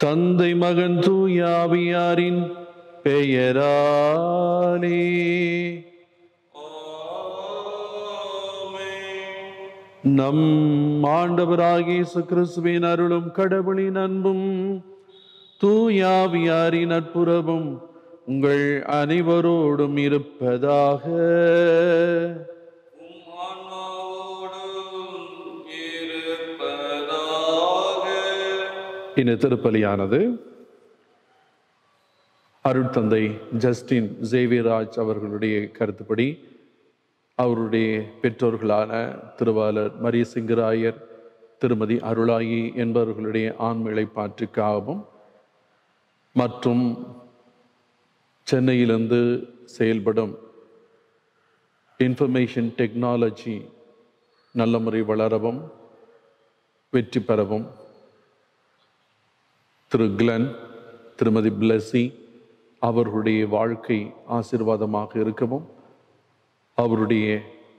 தந்தை மகன் தூயாவியாரின் பெயராலே நம் ஆண்டவராகிய இயேசு கிறிஸ்துவின் அருளும் கடவுளின் அன்பும் தூயாவியாரின் நட்புறவும் உங்கள் அனைவரோடும் இருப்பதாக இந்த திருப்பலியானது அருட்தந்தை ஜஸ்டின் ஜேவியராஜ் அவர்களுடைய கருத்துப்படி அவருடைய பெற்றோர்களான திருவாளர் மரிய சிங்கராயர் திருமதி அருளாயி என்பவர்களுடைய ஆண்மையை பாற்றுக்காகவும் மற்றும் சென்னையிலிருந்து செயல்படும் இன்ஃபர்மேஷன் டெக்னாலஜி நல்ல முறை வளரவும் வெற்றி பெறவும் திரு கிளன் திருமதி பிளஸி அவர்களுடைய வாழ்க்கை ஆசீர்வாதமாக இருக்கவும் அவருடைய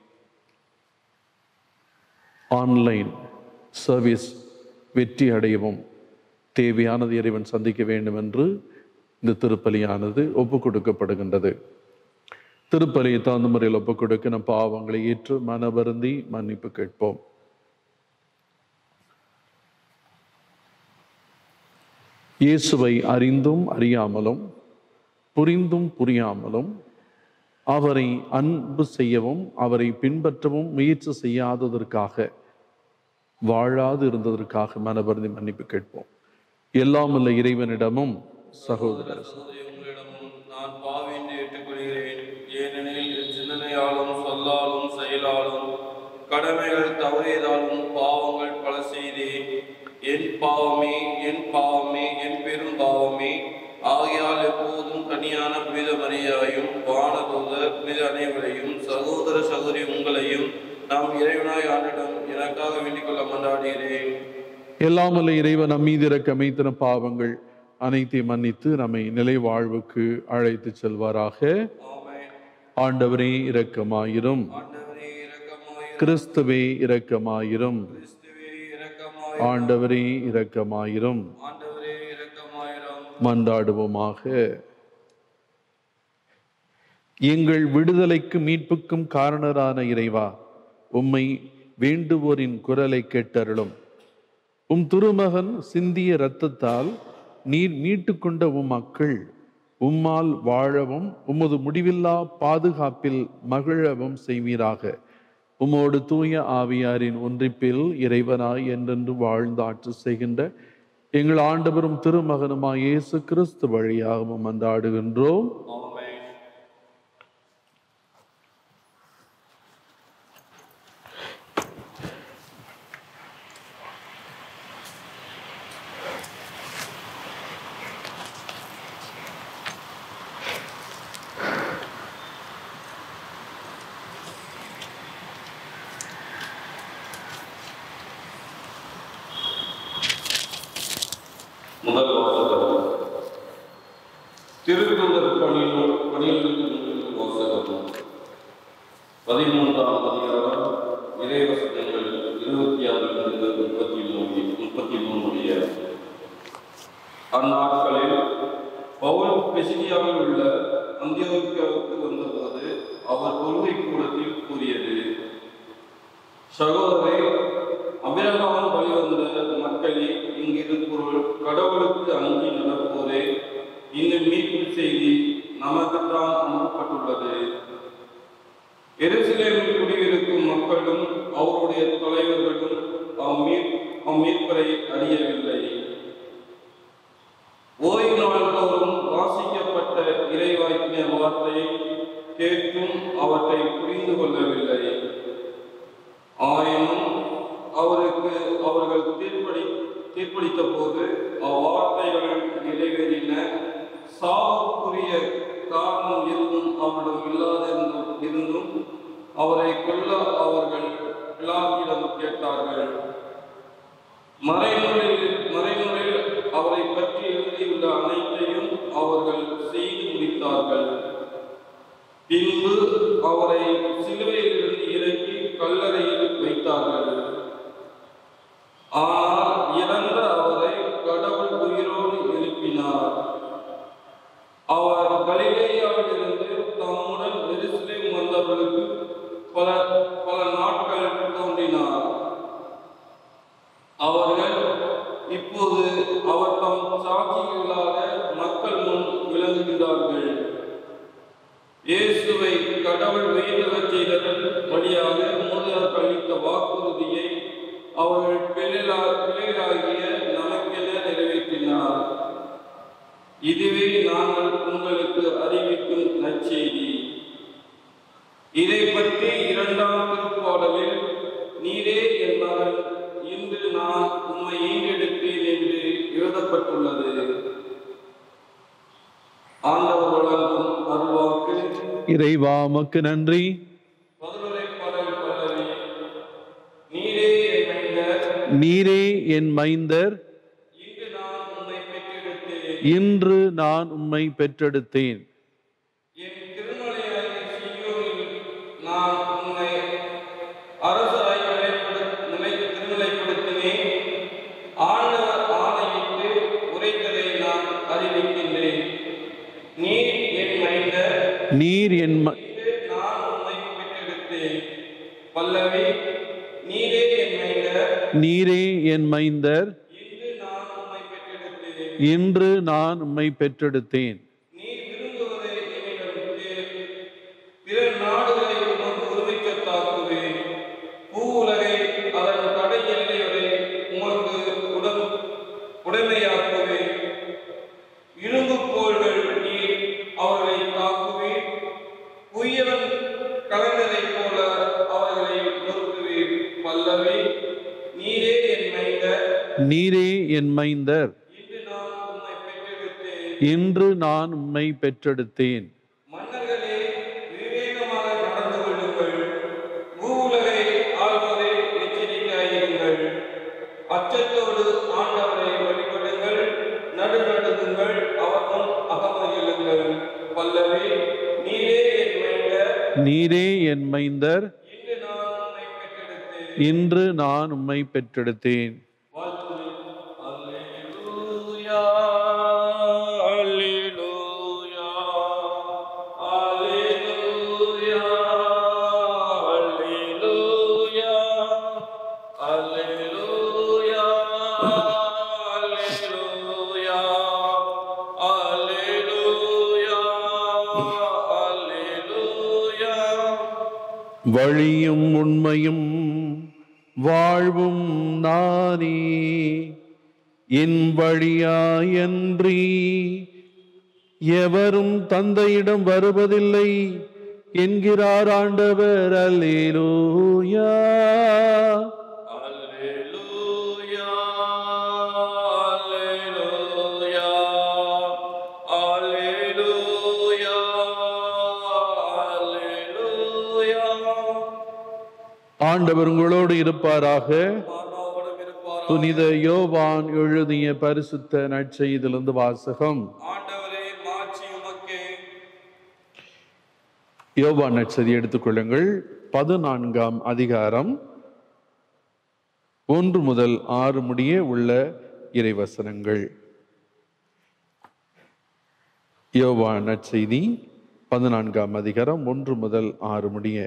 ஆன்லைன் சர்வீஸ் வெற்றி அடையவும் தேவையானது இறைவன் சந்திக்க வேண்டும் என்று இந்த திருப்பலியானது ஒப்புக் கொடுக்கப்படுகின்றது திருப்பலியை தகுந்த முறையில் ஒப்புக் கொடுக்க நம் பாவங்களை ஏற்று மனவருந்தி மன்னிப்பு கேட்போம் இயேசுவை அறிந்தும் அறியாமலும் புரிந்தும் புரியாமலும் அவரை அன்பு செய்யவும் அவரை பின்பற்றவும் முயற்சி செய்யாததற்காக வாழாது இருந்ததற்காக மனவருந்தி மன்னிப்பு கேட்போம் எல்லாம் உள்ள இறைவனிடமும் சகோதரர் சகோதரி உங்களிடமும் நான் பாவி என்று ஏற்றுக்கொள்கிறேன் ஏனெனில் என் சிந்தனையாலும் சொல்லாலும் செயலாலும் கடமைகள் தவறியதாலும் பாவங்கள் பல செய்தேன் என் பாவமே என் பாவமே என் பெரும் பாவமே ஆகையால் எப்போதும் கனியான புனித மரியாயும் வானதூதர் புனித அனைவரையும் சகோதர சகோதரி உங்களையும் நாம் இறைவனாய் ஆண்டிடம் எனக்காக வேண்டிக் கொள்ள மன்றாடுகிறேன் எல்லாம் வல்ல இறைவன் நம் மீது இறக்க மைத்தன பாவங்கள் அனைத்தையும் மன்னித்து நம்மை நிலை வாழ்வுக்கு அழைத்து செல்வாராக ஆமென் ஆண்டவரே இரக்கமாயிரும் ஆண்டவரே இரக்கமாயிரும் கிறிஸ்துவே இரக்கமாயிரும் கிறிஸ்துவே இரக்கமாயிரும் ஆண்டவரே இரக்கமாயிரும் ஆண்டவரே இரக்கமாயிரும் மன்றாடுவோமாக எங்கள் விடுதலைக்கு மீட்புக்கும் காரணரான இறைவா உம்மை வேண்டுவோரின் குரலை கேட்டருளும் உம் திருமகன் சிந்திய இரத்தத்தால் நீர் மீட்டுக்கொண்ட உம் மக்கள் உம்மால் வாழவும் உமது முடிவில்லா பாதுகாப்பில் மகிழவும் செய்வீராக உமோடு தூய ஆவியாரின் ஒன்றிப்பில் இறைவனாய் என்றென்று வாழ்ந்து ஆட்சி செய்கின்ற எங்கள் ஆண்டவரும் திருமகனுமாய் இயேசு கிறிஸ்து வழியாகவும் மன்றாடுகின்றோம் ஆமென் முதல் வாசகம் திருத்தூதர் பணியில் பணியில் வாசகம் பதிமூன்றாம் அதிகாரம் இறைவசனங்கள் இருபத்தி ஆறிலிருந்து முப்பத்தி மூணு முப்பத்தி மூணு முடிய அந்நாட்களில் பவுல் பெசிலியாவில் உள்ள அந்தியோக்கியாவுக்கு வந்தபோது அவர் கொள்கை கூடத்தில் கூறியது சகோதரரை அபிரகாம் வழிவந்த மக்களே இங்கிரு பொருள் கடவுளுக்கு அஞ்சி நடப்போரே இந்த மீட்பு செய்தி நமக்குத்தான் அனுப்பப்பட்டுள்ளது எருசலேமில் குடியிருக்கும் மக்களும் அவருடைய தலைவர்களும் அம்மீட் அம்மீட்பரை அறியவில்லை ஓய்வு நாள்தோறும் வாசிக்கப்பட்ட இறைவாக்கிய வார்த்தையை கேட்டும் அவற்றை புரிந்து கொள்ளவில்லை ஆயினும் அவருக்கு அவர்கள் தீர்ப்பளி தீர்ப்பளித்த போது அவ்வார்த்தைகள் நிறைவேறின சாவுக்குரிய காரணம் எதுவும் அவரிடம் இல்லாதிருந்தும் இருந்தும் அவரை கொல்ல அவர்கள் பிலாத்திடம் கேட்டார்கள் மறைமுறையில் மறைமுறையில் அவரை பற்றி எழுதியுள்ள அனைத்தையும் அவர்கள் செய்து முடித்தார்கள் பின்பு அவரை சிலுவையிலிருந்து இறக்கி கல்லறையில் வைத்தார்கள் ஆனால் இறந்த அவரை கடவுள் உயிரோடு இறைவா மக்கு நன்றி பதிலுரை பாடல் பல்லவி நீரே என் மைந்தர் நீரே என் மைந்தர் இங்கு நான் உம்மை பெற்றெடுத்தேன் இன்று நான் உம்மை பெற்றெடுத்தேன் என் திருமலையாகிய சீயோனில் நான் உன்னை அரசராய் நிலைப்படு நிலை திருநிலைப்படுத்தினேன் ஆண்டவர் ஆணையிட்டு உரைத்ததை நான் அறிவிக்கின்றேன் நீர் என் மைந்தர் நீர் என் ம- இன்று நான் உம்மை பெற்றெடுத்தேன் பல்லவி நீரே என் மைந்தர் நீரே என் மைந்தர் இன்று நான் உம்மை பெற்றெடுத்தேன் இன்று நான் உம்மை பெற்றெடுத்தேன் நீ விரும்புவதை என்னிடம் கேள். பிற நாடுகளை உனக்கு உரிமைக்கத்தாக்குவேன் பூ உலகை அதன் கடை எல்லை வரை உமக்கு உடன் உடைமையாக்குவேன் இரும்பு கோள்கள் நீ அவர்களை தாக்குவேன் குயவன் கலைஞரைப் போல அவர்களை நொறுக்குவேன் பல்லவி நீரே என் மைந்தர் நீரே என் மைந்தர் இன்று நான் உம்மை பெற்றெடுத்தேன் இன்று நான் உம்மை பெற்றெடுத்தேன் மன்னர்களே விவேகமாக நடந்து கொள்ளுங்கள் பூவுலகை ஆள்வதை எச்சரிக்கையாயிருங்கள் அச்சத்தோடு ஆண்டவரை வழிபடுங்கள் நடுநடுங்குங்கள் அவர் முன் அகமகிழுங்கள் பல்லவி நீரே என் மைந்தர் நீரே என் மைந்தர் இன்று நான் உம்மை பெற்றெடுத்தேன் இன்று நான் உம்மை பெற்றெடுத்தேன் வாழ்த்துவேன். அல்லேலூயா, அல்லேலூயா, அல்லேலூயா, அல்லேலூயா, அல்லேலூயா, அல்லேலூயா, அல்லேலூயா, அல்லேலூயா. வழியும் உண்மையும் வாழ்வும் நானே என் வழியாயன்றி எவரும் தந்தையிடம் வருவதில்லை என்கிறார் ஆண்டவர் அல்லேலூயா Alleluia, Alleluia, Alleluia, Alleluia. ஆண்டவர் உங்களோடு இருப்பாராக மாணவர்களும் இருப்பாராக. புனித யோவான் எழுதிய பரிசுத்த நற்செய்திலிருந்து வாசகம் ஆண்டவரே மாட்சி உமக்கே யோவான் நற்செய்தி எடுத்துக்கொள்ளுங்கள் பதினான்காம் அதிகாரம் ஒன்று முதல் ஆறு முடிய உள்ள இறைவசனங்கள் யோவான் நற்செய்தி பதினான்காம் அதிகாரம் ஒன்று முதல் ஆறு முடிய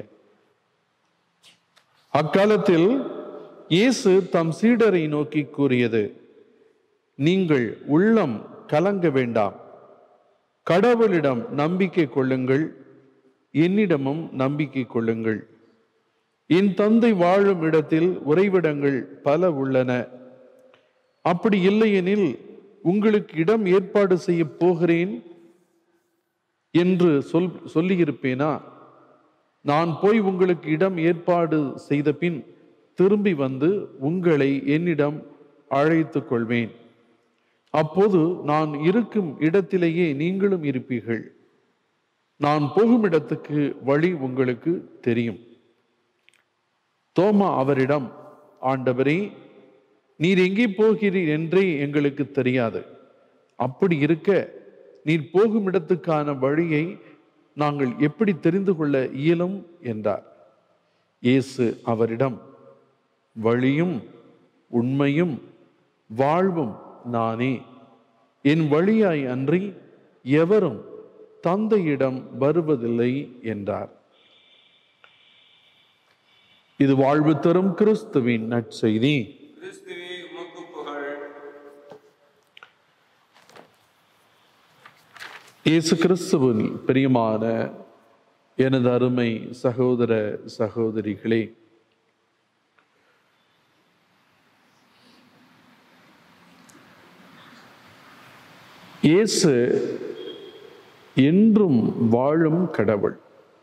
அக்காலத்தில் இயேசு தம் சீடரை நோக்கி கூறியது நீங்கள் உள்ளம் கலங்க வேண்டாம் கடவுளிடம் நம்பிக்கை கொள்ளுங்கள் என்னிடமும் நம்பிக்கை கொள்ளுங்கள் என் தந்தை வாழும் இடத்தில் உறைவிடங்கள் பல உள்ளன அப்படி இல்லையெனில் உங்களுக்கு இடம் ஏற்பாடு செய்ய போகிறேன் என்று சொல் சொல்லியிருப்பேனா நான் போய் உங்களுக்கு இடம் ஏற்பாடு செய்த பின் திரும்பி வந்து உங்களை என்னிடம் அழைத்துக் கொள்வேன் அப்போது நான் இருக்கும் இடத்திலேயே நீங்களும் இருப்பீர்கள் நான் போகும் இடத்துக்கு வழி உங்களுக்கு தெரியும் தோமா அவரிடம் ஆண்டவரே நீர் எங்கே போகிறீர் என்றே எங்களுக்கு தெரியாது அப்படி இருக்க நீர் போகும் இடத்துக்கான வழியை நாங்கள் எப்படி தெரிந்து கொள்ள இயலும் என்றார் இயேசு அவரிடம் வழியும் உண்மையும் வாழ்வும் நானே என் வழியாய் அன்றி எவரும் தந்தையிடம் வருவதில்லை என்றார் இது வாழ்வு தரும் கிறிஸ்துவின் நற்செய்தி கிறிஸ்துவே உமக்கு புகழ் இயேசு கிறிஸ்துவின் பிரியமான எனது அருமை சகோதர சகோதரிகளே இயேசு என்றும் வாழும் கடவுள்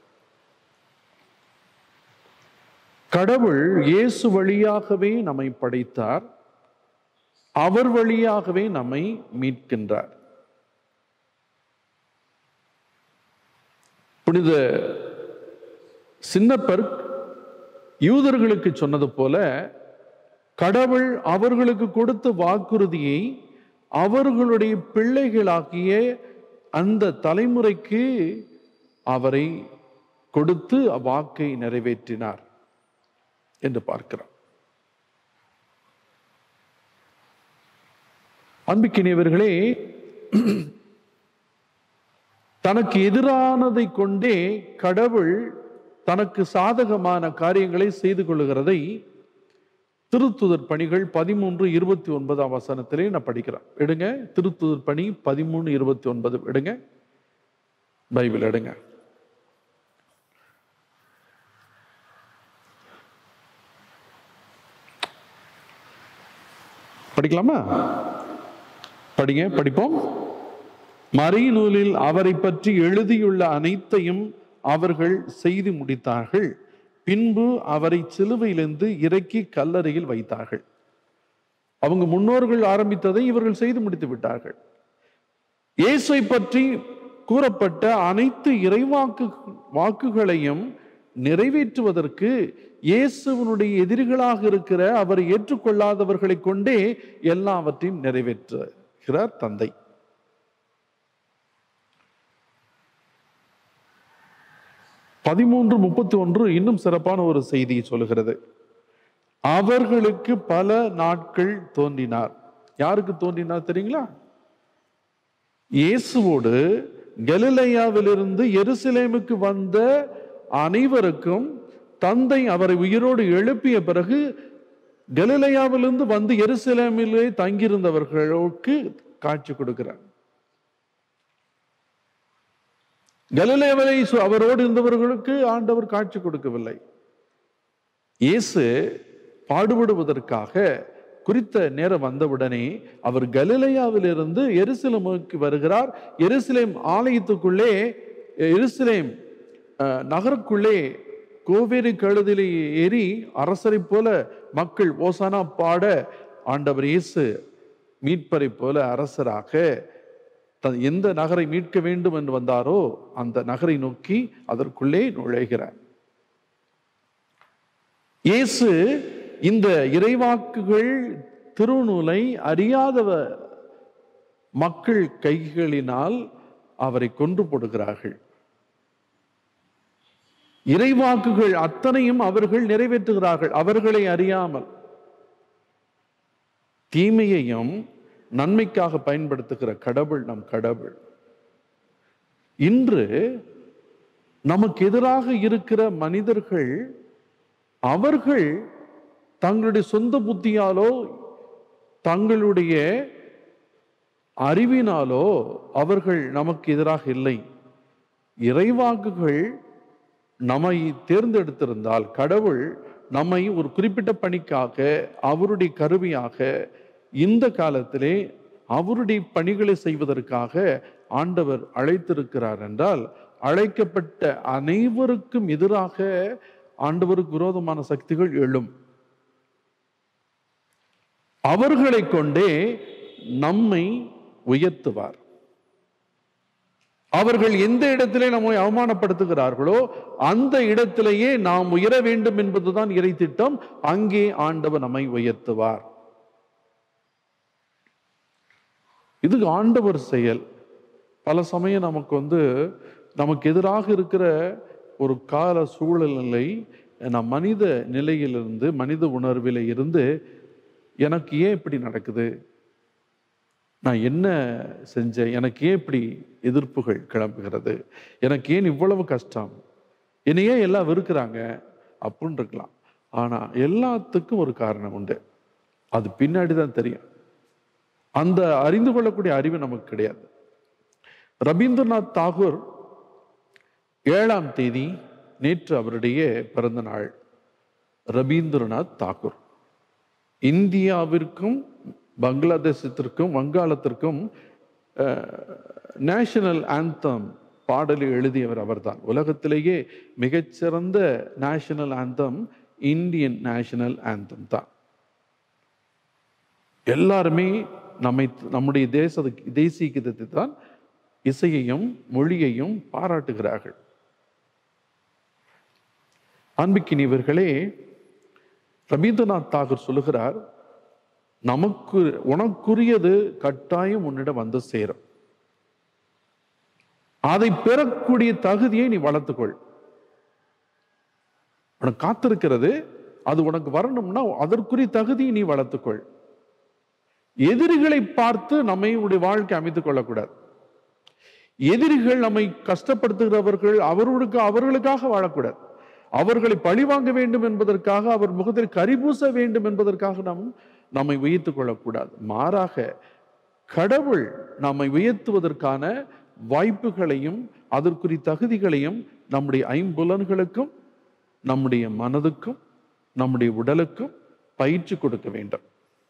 கடவுள் இயேசு வழியாகவே நம்மை படைத்தார் அவர் வழியாகவே நம்மை மீட்கின்றார் புனித சின்னப்பர் யூதர்களுக்கு சொன்னது போல கடவுள் அவர்களுக்கு கொடுத்த வாக்குறுதியை அவர்களுடைய பிள்ளைகளாகிய அந்த தலைமுறைக்கு அவரை கொடுத்து அவ்வாக்கை நிறைவேற்றினார் என்று பார்க்கிறோம் அன்பிக்கினியவர்களே தனக்கு எதிரானதை கொண்டே கடவுள் தனக்கு சாதகமான காரியங்களை செய்து கொள்ளுகிறதை திருத்துதர் பணிகள் பதிமூன்று இருபத்தி ஒன்பதாம் வசனத்திலே நான் படிக்கிறேன் எடுங்க திருத்துதர் பணி பதிமூணு இருபத்தி ஒன்பது எடுங்க பைபிள் எடுங்க படிக்கலாமா படிங்க படிப்போம் மறைநூலில் அவரை பற்றி எழுதியுள்ள அனைத்தையும் அவர்கள் செய்து முடித்தார்கள் பின்பு அவரை சிலுவையிலிருந்து இறக்கி கல்லறையில் வைத்தார்கள் அவங்க முன்னோர்கள் ஆரம்பித்ததை இவர்கள் செய்து முடித்து விட்டார்கள் இயேசுவை பற்றி கூறப்பட்ட அனைத்து இறைவாக்கு வாக்குகளையும் நிறைவேற்றுவதற்கு இயேசுவனுடைய எதிரிகளாக இருக்கிற அவரை ஏற்றுக்கொள்ளாதவர்களை கொண்டே எல்லாவற்றையும் நிறைவேற்றுகிறார் தந்தை பதிமூன்று முப்பத்தி ஒன்று இன்னும் சிறப்பான ஒரு செய்தியை சொல்லுகிறது அவர்களுக்கு பல நாட்கள் தோன்றினார் யாருக்கு தோன்றினார் தெரியுங்களா இயேசுவோடு கலிலேயாவிலிருந்து எருசலேமுக்கு வந்த அனைவருக்கும் தந்தை அவரை உயிரோடு எழுப்பிய பிறகு கலிலேயாவிலிருந்து வந்து எருசலேமிலே தங்கியிருந்தவர்களுக்கு காட்சி கொடுக்கிறார் கலிலேயாவிலே சு- அவரோடு இருந்தவர்களுக்கு ஆண்டவர் காட்சி கொடுக்கவில்லை இயேசு பாடுபடுவதற்காக குறித்த நேரம் வந்தவுடனே அவர் கலிலேயாவிலிருந்து எருசலேமுக்கு வருகிறார் எருசலேம் ஆலயத்துக்குள்ளே எருசலேம் அஹ், நகருக்குள்ளே கோவேரி கழுதிலே ஏறி அரசரை போல மக்கள் ஓசானா பாட ஆண்டவர் இயேசு மீட்பரை போல அரசராக த- எந்த நகரை மீட்க வேண்டும் என்று வந்தாரோ அந்த நகரை நோக்கி அதற்குள்ளே நுழைகிறார் இயேசு இந்த இறைவாக்குகள் திருநூலை அறியாதவ மக்கள் கைகளினால் அவரை கொன்று போடுகிறார்கள் இறைவாக்குகள் அத்தனையும் அவர்கள் நிறைவேற்றுகிறார்கள் அவர்களை அறியாமல் தீமையையும் நன்மைக்காக பயன்படுத்துகிற கடவுள் நம் கடவுள் இன்று நமக்கு எதிராக இருக்கிற மனிதர்கள் அவர்கள் தங்களுடைய சொந்த புத்தியாலோ தங்களுடைய அறிவினாலோ அவர்கள் நமக்கு எதிராக இல்லை இறைவாக்குகள் நம்மை தேர்ந்தெடுத்திருந்தால் கடவுள் நம்மை ஒரு குறிப்பிட்ட பணிக்காக அவருடைய கருவியாக இந்த காலத்திலே அவருடைய பணிகளை செய்வதற்காக ஆண்டவர் அழைத்திருக்கிறார் என்றால் அழைக்கப்பட்ட அனைவருக்கும் எதிராக ஆண்டவருக்கு விரோதமான சக்திகள் எழும் அவர்களை கொண்டே நம்மை உயர்த்துவார் அவர்கள் எந்த இடத்திலே நம்மை அவமானப்படுத்துகிறார்களோ அந்த இடத்திலேயே நாம் உயர வேண்டும் என்பதுதான் இறை திட்டம் அங்கே ஆண்டவர் நம்மை உயர்த்துவார் இது ஆண்டவர் செயல் பல சமயம் நமக்கு வந்து நமக்கு எதிராக இருக்கிற ஒரு கால சூழ்நிலை நம் மனித நிலையிலிருந்து மனித உணர்வில இருந்து எனக்கு ஏன் இப்படி நடக்குது நான் என்ன செஞ்சேன் எனக்கு ஏன் இப்படி எதிர்ப்புகள் கிளம்புகிறது எனக்கு ஏன் இவ்வளவு கஷ்டம் என்னை ஏன் எல்லாம் வெறுக்கிறாங்க அப்படின்னு இருக்கலாம் ஆனா எல்லாத்துக்கும் ஒரு காரணம் உண்டு அது பின்னாடி தான் தெரியும் அந்த அறிந்து கொள்ளக்கூடிய அறிவு நமக்கு கிடையாது ரவீந்திரநாத் தாகூர் ஏழாம் தேதி நேற்று அவருடைய பிறந்த நாள் ரவீந்திரநாத் தாகூர் இந்தியாவிற்கும் பங்களாதேசத்திற்கும் வங்காளத்திற்கும் நேஷனல் ஆந்தம் பாடலை எழுதியவர் அவர்தான் உலகத்திலேயே மிகச்சிறந்த national anthem Indian national anthem தான் எல்லாருமே நம்மை நம்முடைய தேச தேசிய கீதத்தை தான் இசையையும் மொழியையும் பாராட்டுகிறார்கள் அன்பிக்கினியவர்களே ரவீந்திரநாத் தாகூர் சொல்லுகிறார் நமக்கு உனக்குரியது கட்டாயம் உன்னிடம் வந்து சேரும் அதை பெறக்கூடிய தகுதியை நீ வளர்த்துக்கொள் உனக்கு காத்திருக்கிறது அது உனக்கு வரணும்னா அதற்குரிய தகுதியை நீ வளர்த்துக்கொள் எதிரிகளை பார்த்து நம்மை உடைய வாழ்க்கை அமைத்துக் கொள்ளக்கூடாது எதிரிகள் நம்மை கஷ்டப்படுத்துகிறவர்கள் அவர்களுக்கு அவர்களுக்காக வாழக்கூடாது அவர்களை பழிவாங்க வேண்டும் என்பதற்காக அவர் முகத்தில் கரிபூச வேண்டும் என்பதற்காக நாம் நம்மை உயர்த்துக் கொள்ளக்கூடாது மாறாக கடவுள் நம்மை உயர்த்துவதற்கான வாய்ப்புகளையும் அதற்குரிய தகுதிகளையும் நம்முடைய ஐம்புலன்களுக்கும் நம்முடைய மனதுக்கும் நம்முடைய உடலுக்கும் பயிற்சி கொடுக்க வேண்டும்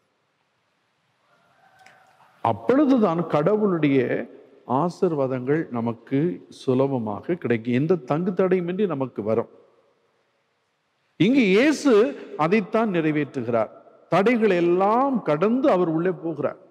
அப்பொழுதுதான் கடவுளுடைய ஆசிர்வாதங்கள் நமக்கு சுலபமாக கிடைக்கும் எந்த தங்கு தடையுமின்றி நமக்கு வரும் இங்கு இயேசு அதைத்தான் நிறைவேற்றுகிறார் தடைகள் எல்லாம் கடந்து அவர் உள்ளே போகிறார்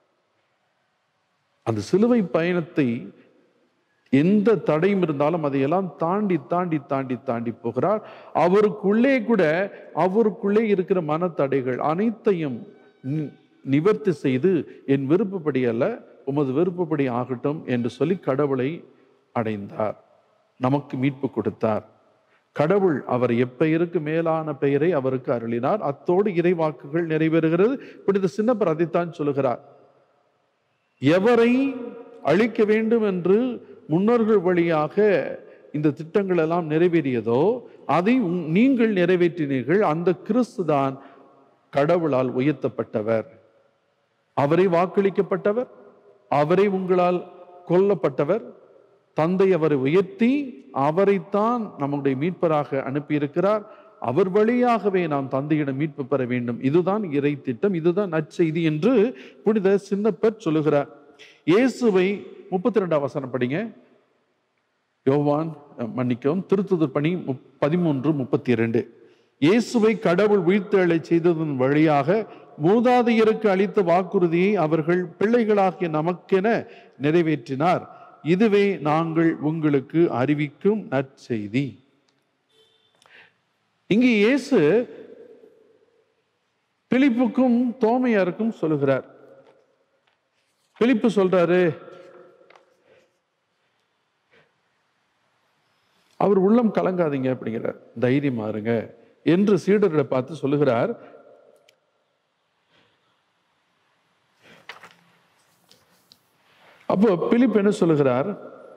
அந்த சிலுவை பயணத்தை எந்த தடையும் இருந்தாலும் அதையெல்லாம் தாண்டி தாண்டி தாண்டி தாண்டி போகிறார் அவருக்குள்ளே கூட அவருக்குள்ளே இருக்கிற மனத்தடைகள் அனைத்தையும் நி- நிவர்த்தி செய்து என் விருப்பப்படி அல்ல உமது விருப்பப்படி ஆகட்டும் என்று சொல்லி கடவுளை அடைந்தார் நமக்கு மீட்பு கொடுத்தார் கடவுள் அவர் எப்பெயருக்கு மேலான பெயரை அவருக்கு அருளினார் அத்தோடு இறைவாக்குகள் நிறைவேறுகிறது புனித சின்னப்பர் அதைத்தான் சொல்லுகிறார் எவரை அழிக்க வேண்டும் என்று முன்னோர்கள் வழியாக இந்த திட்டங்கள் எல்லாம் நிறைவேறியதோ அதை உங்- நீங்கள் நிறைவேற்றினீர்கள் அந்த கிறிஸ்து தான் கடவுளால் உயர்த்தப்பட்டவர் அவரை வாக்களிக்கப்பட்டவர் அவரை உங்களால் கொல்லப்பட்டவர் தந்தை அவரை உயர்த்தி அவரைத்தான் நம்முடைய மீட்பராக அனுப்பியிருக்கிறார் அவர் வழியாகவே நாம் தந்தையிடம் மீட்பு பெற வேண்டும் இதுதான் இறை திட்டம் இதுதான் நற்செய்தி என்று புனித சின்னப்பர் சொல்லுகிறார் இயேசுவை முப்பத்தி ரெண்டாம் வசனம் படிங்க யோவான் அஹ், மன்னிக்கவும் திருத்துதர் பணி முப்- பதிமூன்று முப்பத்தி இரண்டு இயேசுவை கடவுள் உயிர்த்தெழச் செய்ததன் வழியாக மூதாதையருக்கு அளித்த வாக்குறுதியை அவர்கள் பிள்ளைகளாகிய நமக்கென நிறைவேற்றினார் இதுவே நாங்கள் உங்களுக்கு அறிவிக்கும் நற்செய்தி இங்கு இயேசு பிலிப்புக்கும் தோமையாருக்கும் சொல்லுகிறார் பிலிப்பு சொல்றாரு அவர் உள்ளம் கலங்காதீங்க அப்படிங்கிறார் தைரியமா இருங்க என்று சீடர்களை பார்த்து சொல்லுகிறார் அப்போ பிலிப் என்ன சொல்லுகிறார்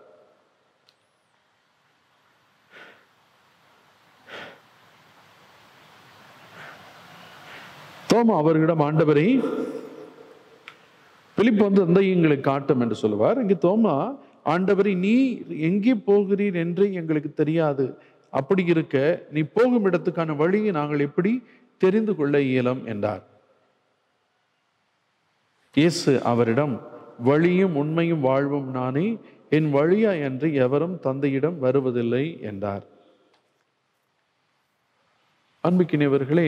தோமா அவர்களிடம் ஆண்டவரை பிலிப் வந்து அந்த எங்களுக்கு காட்டும் என்று சொல்லுவார் இங்கு தோமா ஆண்டவரை நீ எங்கே போகிறீர் என்று எங்களுக்கு தெரியாது அப்படி இருக்க நீ போகும் இடத்துக்கான வழியை நாங்கள் எப்படி தெரிந்து கொள்ள இயலும் என்றார் இயேசு அவரிடம் வழியும் உண்மையும் வாழ்வும் நானே என் வழியா என்று எவரும் தந்தையிடம் வருவதில்லை என்றார் அன்புக்கினியவர்களே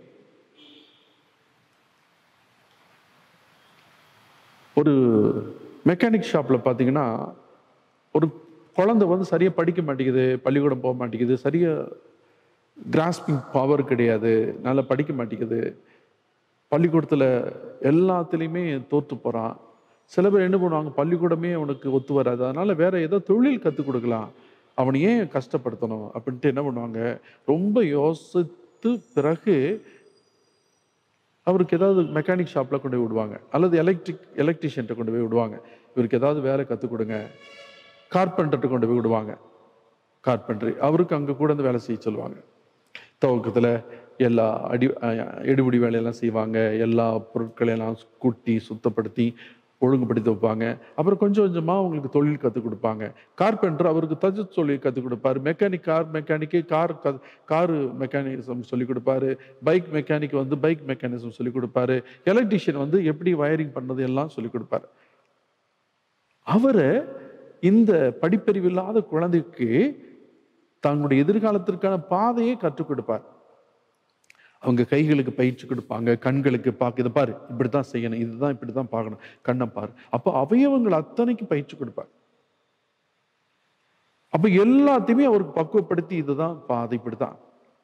ஒரு மெக்கானிக் ஷாப்பில் பார்த்தீங்கன்னா ஒரு குழந்தை வந்து சரியாக படிக்க மாட்டேங்குது பள்ளிக்கூடம் போக மாட்டேங்குது சரியாக கிராஸ்பிங் பவர் கிடையாது நல்லா படிக்க மாட்டேங்குது பள்ளிக்கூடத்தில் எல்லாத்துலேயுமே தோற்று போகிறான் சில பேர் என்ன பண்ணுவாங்க பள்ளிக்கூடமே அவனுக்கு ஒத்து வராது அதனால வேற ஏதோ தொழில் கற்றுக் கொடுக்கலாம் அவனை ஏன் கஷ்டப்படுத்தணும் அப்படின்ட்டு என்ன பண்ணுவாங்க ரொம்ப யோசித்து பிறகு அவருக்கு ஏதாவது மெக்கானிக் ஷாப்பில் கொண்டு போய் விடுவாங்க அல்லது எலக்ட்ரிக் எலக்ட்ரிஷியன்ட்ட கொண்டு போய் விடுவாங்க இவருக்கு ஏதாவது வேலை கற்றுக் கொடுங்க கார்பெண்டர்கிட்ட கொண்டு போய் விடுவாங்க கார்பெண்டரி அவருக்கு அங்கே கூட வந்து வேலை செய்ய சொல்லுவாங்க துவக்கத்தில் எல்லா அடி அஹ், எடுபிடி வேலையெல்லாம் செய்வாங்க எல்லா பொருட்களையெல்லாம் கூட்டி சுத்தப்படுத்தி ஒழுங்குபடுத்தி வைப்பாங்க அப்புறம் கொஞ்சம் கொஞ்சமாக அவங்களுக்கு தொழில் கற்றுக் கொடுப்பாங்க கார்பெண்டர் அவருக்கு தச்சு தொழில் கற்றுக் கொடுப்பாரு மெக்கானிக் கார் மெக்கானிக்கு கார் க காரு மெக்கானிசம் சொல்லிக் கொடுப்பாரு பைக் மெக்கானிக் வந்து பைக் மெக்கானிசம் சொல்லிக் கொடுப்பாரு எலக்ட்ரிஷியன் வந்து எப்படி வயரிங் பண்ணது எல்லாம் சொல்லிக் கொடுப்பாரு அவரு இந்த படிப்பறிவு இல்லாத குழந்தைக்கு தங்களுடைய எதிர்காலத்திற்கான பாதையை கற்றுக் கொடுப்பார் அவங்க கைகளுக்கு பயிற்சி கொடுப்பாங்க கண்களுக்கு பார்க்க இதை பாரு இப்படித்தான் செய்யணும் இதுதான் இப்படித்தான் பார்க்கணும் கண்ணை பாரு அப்போ அவயவங்கள் அத்தனைக்கு பயிற்சி கொடுப்பார் அப்ப எல்லாத்தையுமே அவருக்கு பக்குவப்படுத்தி இதுதான் பாதை இப்படித்தான்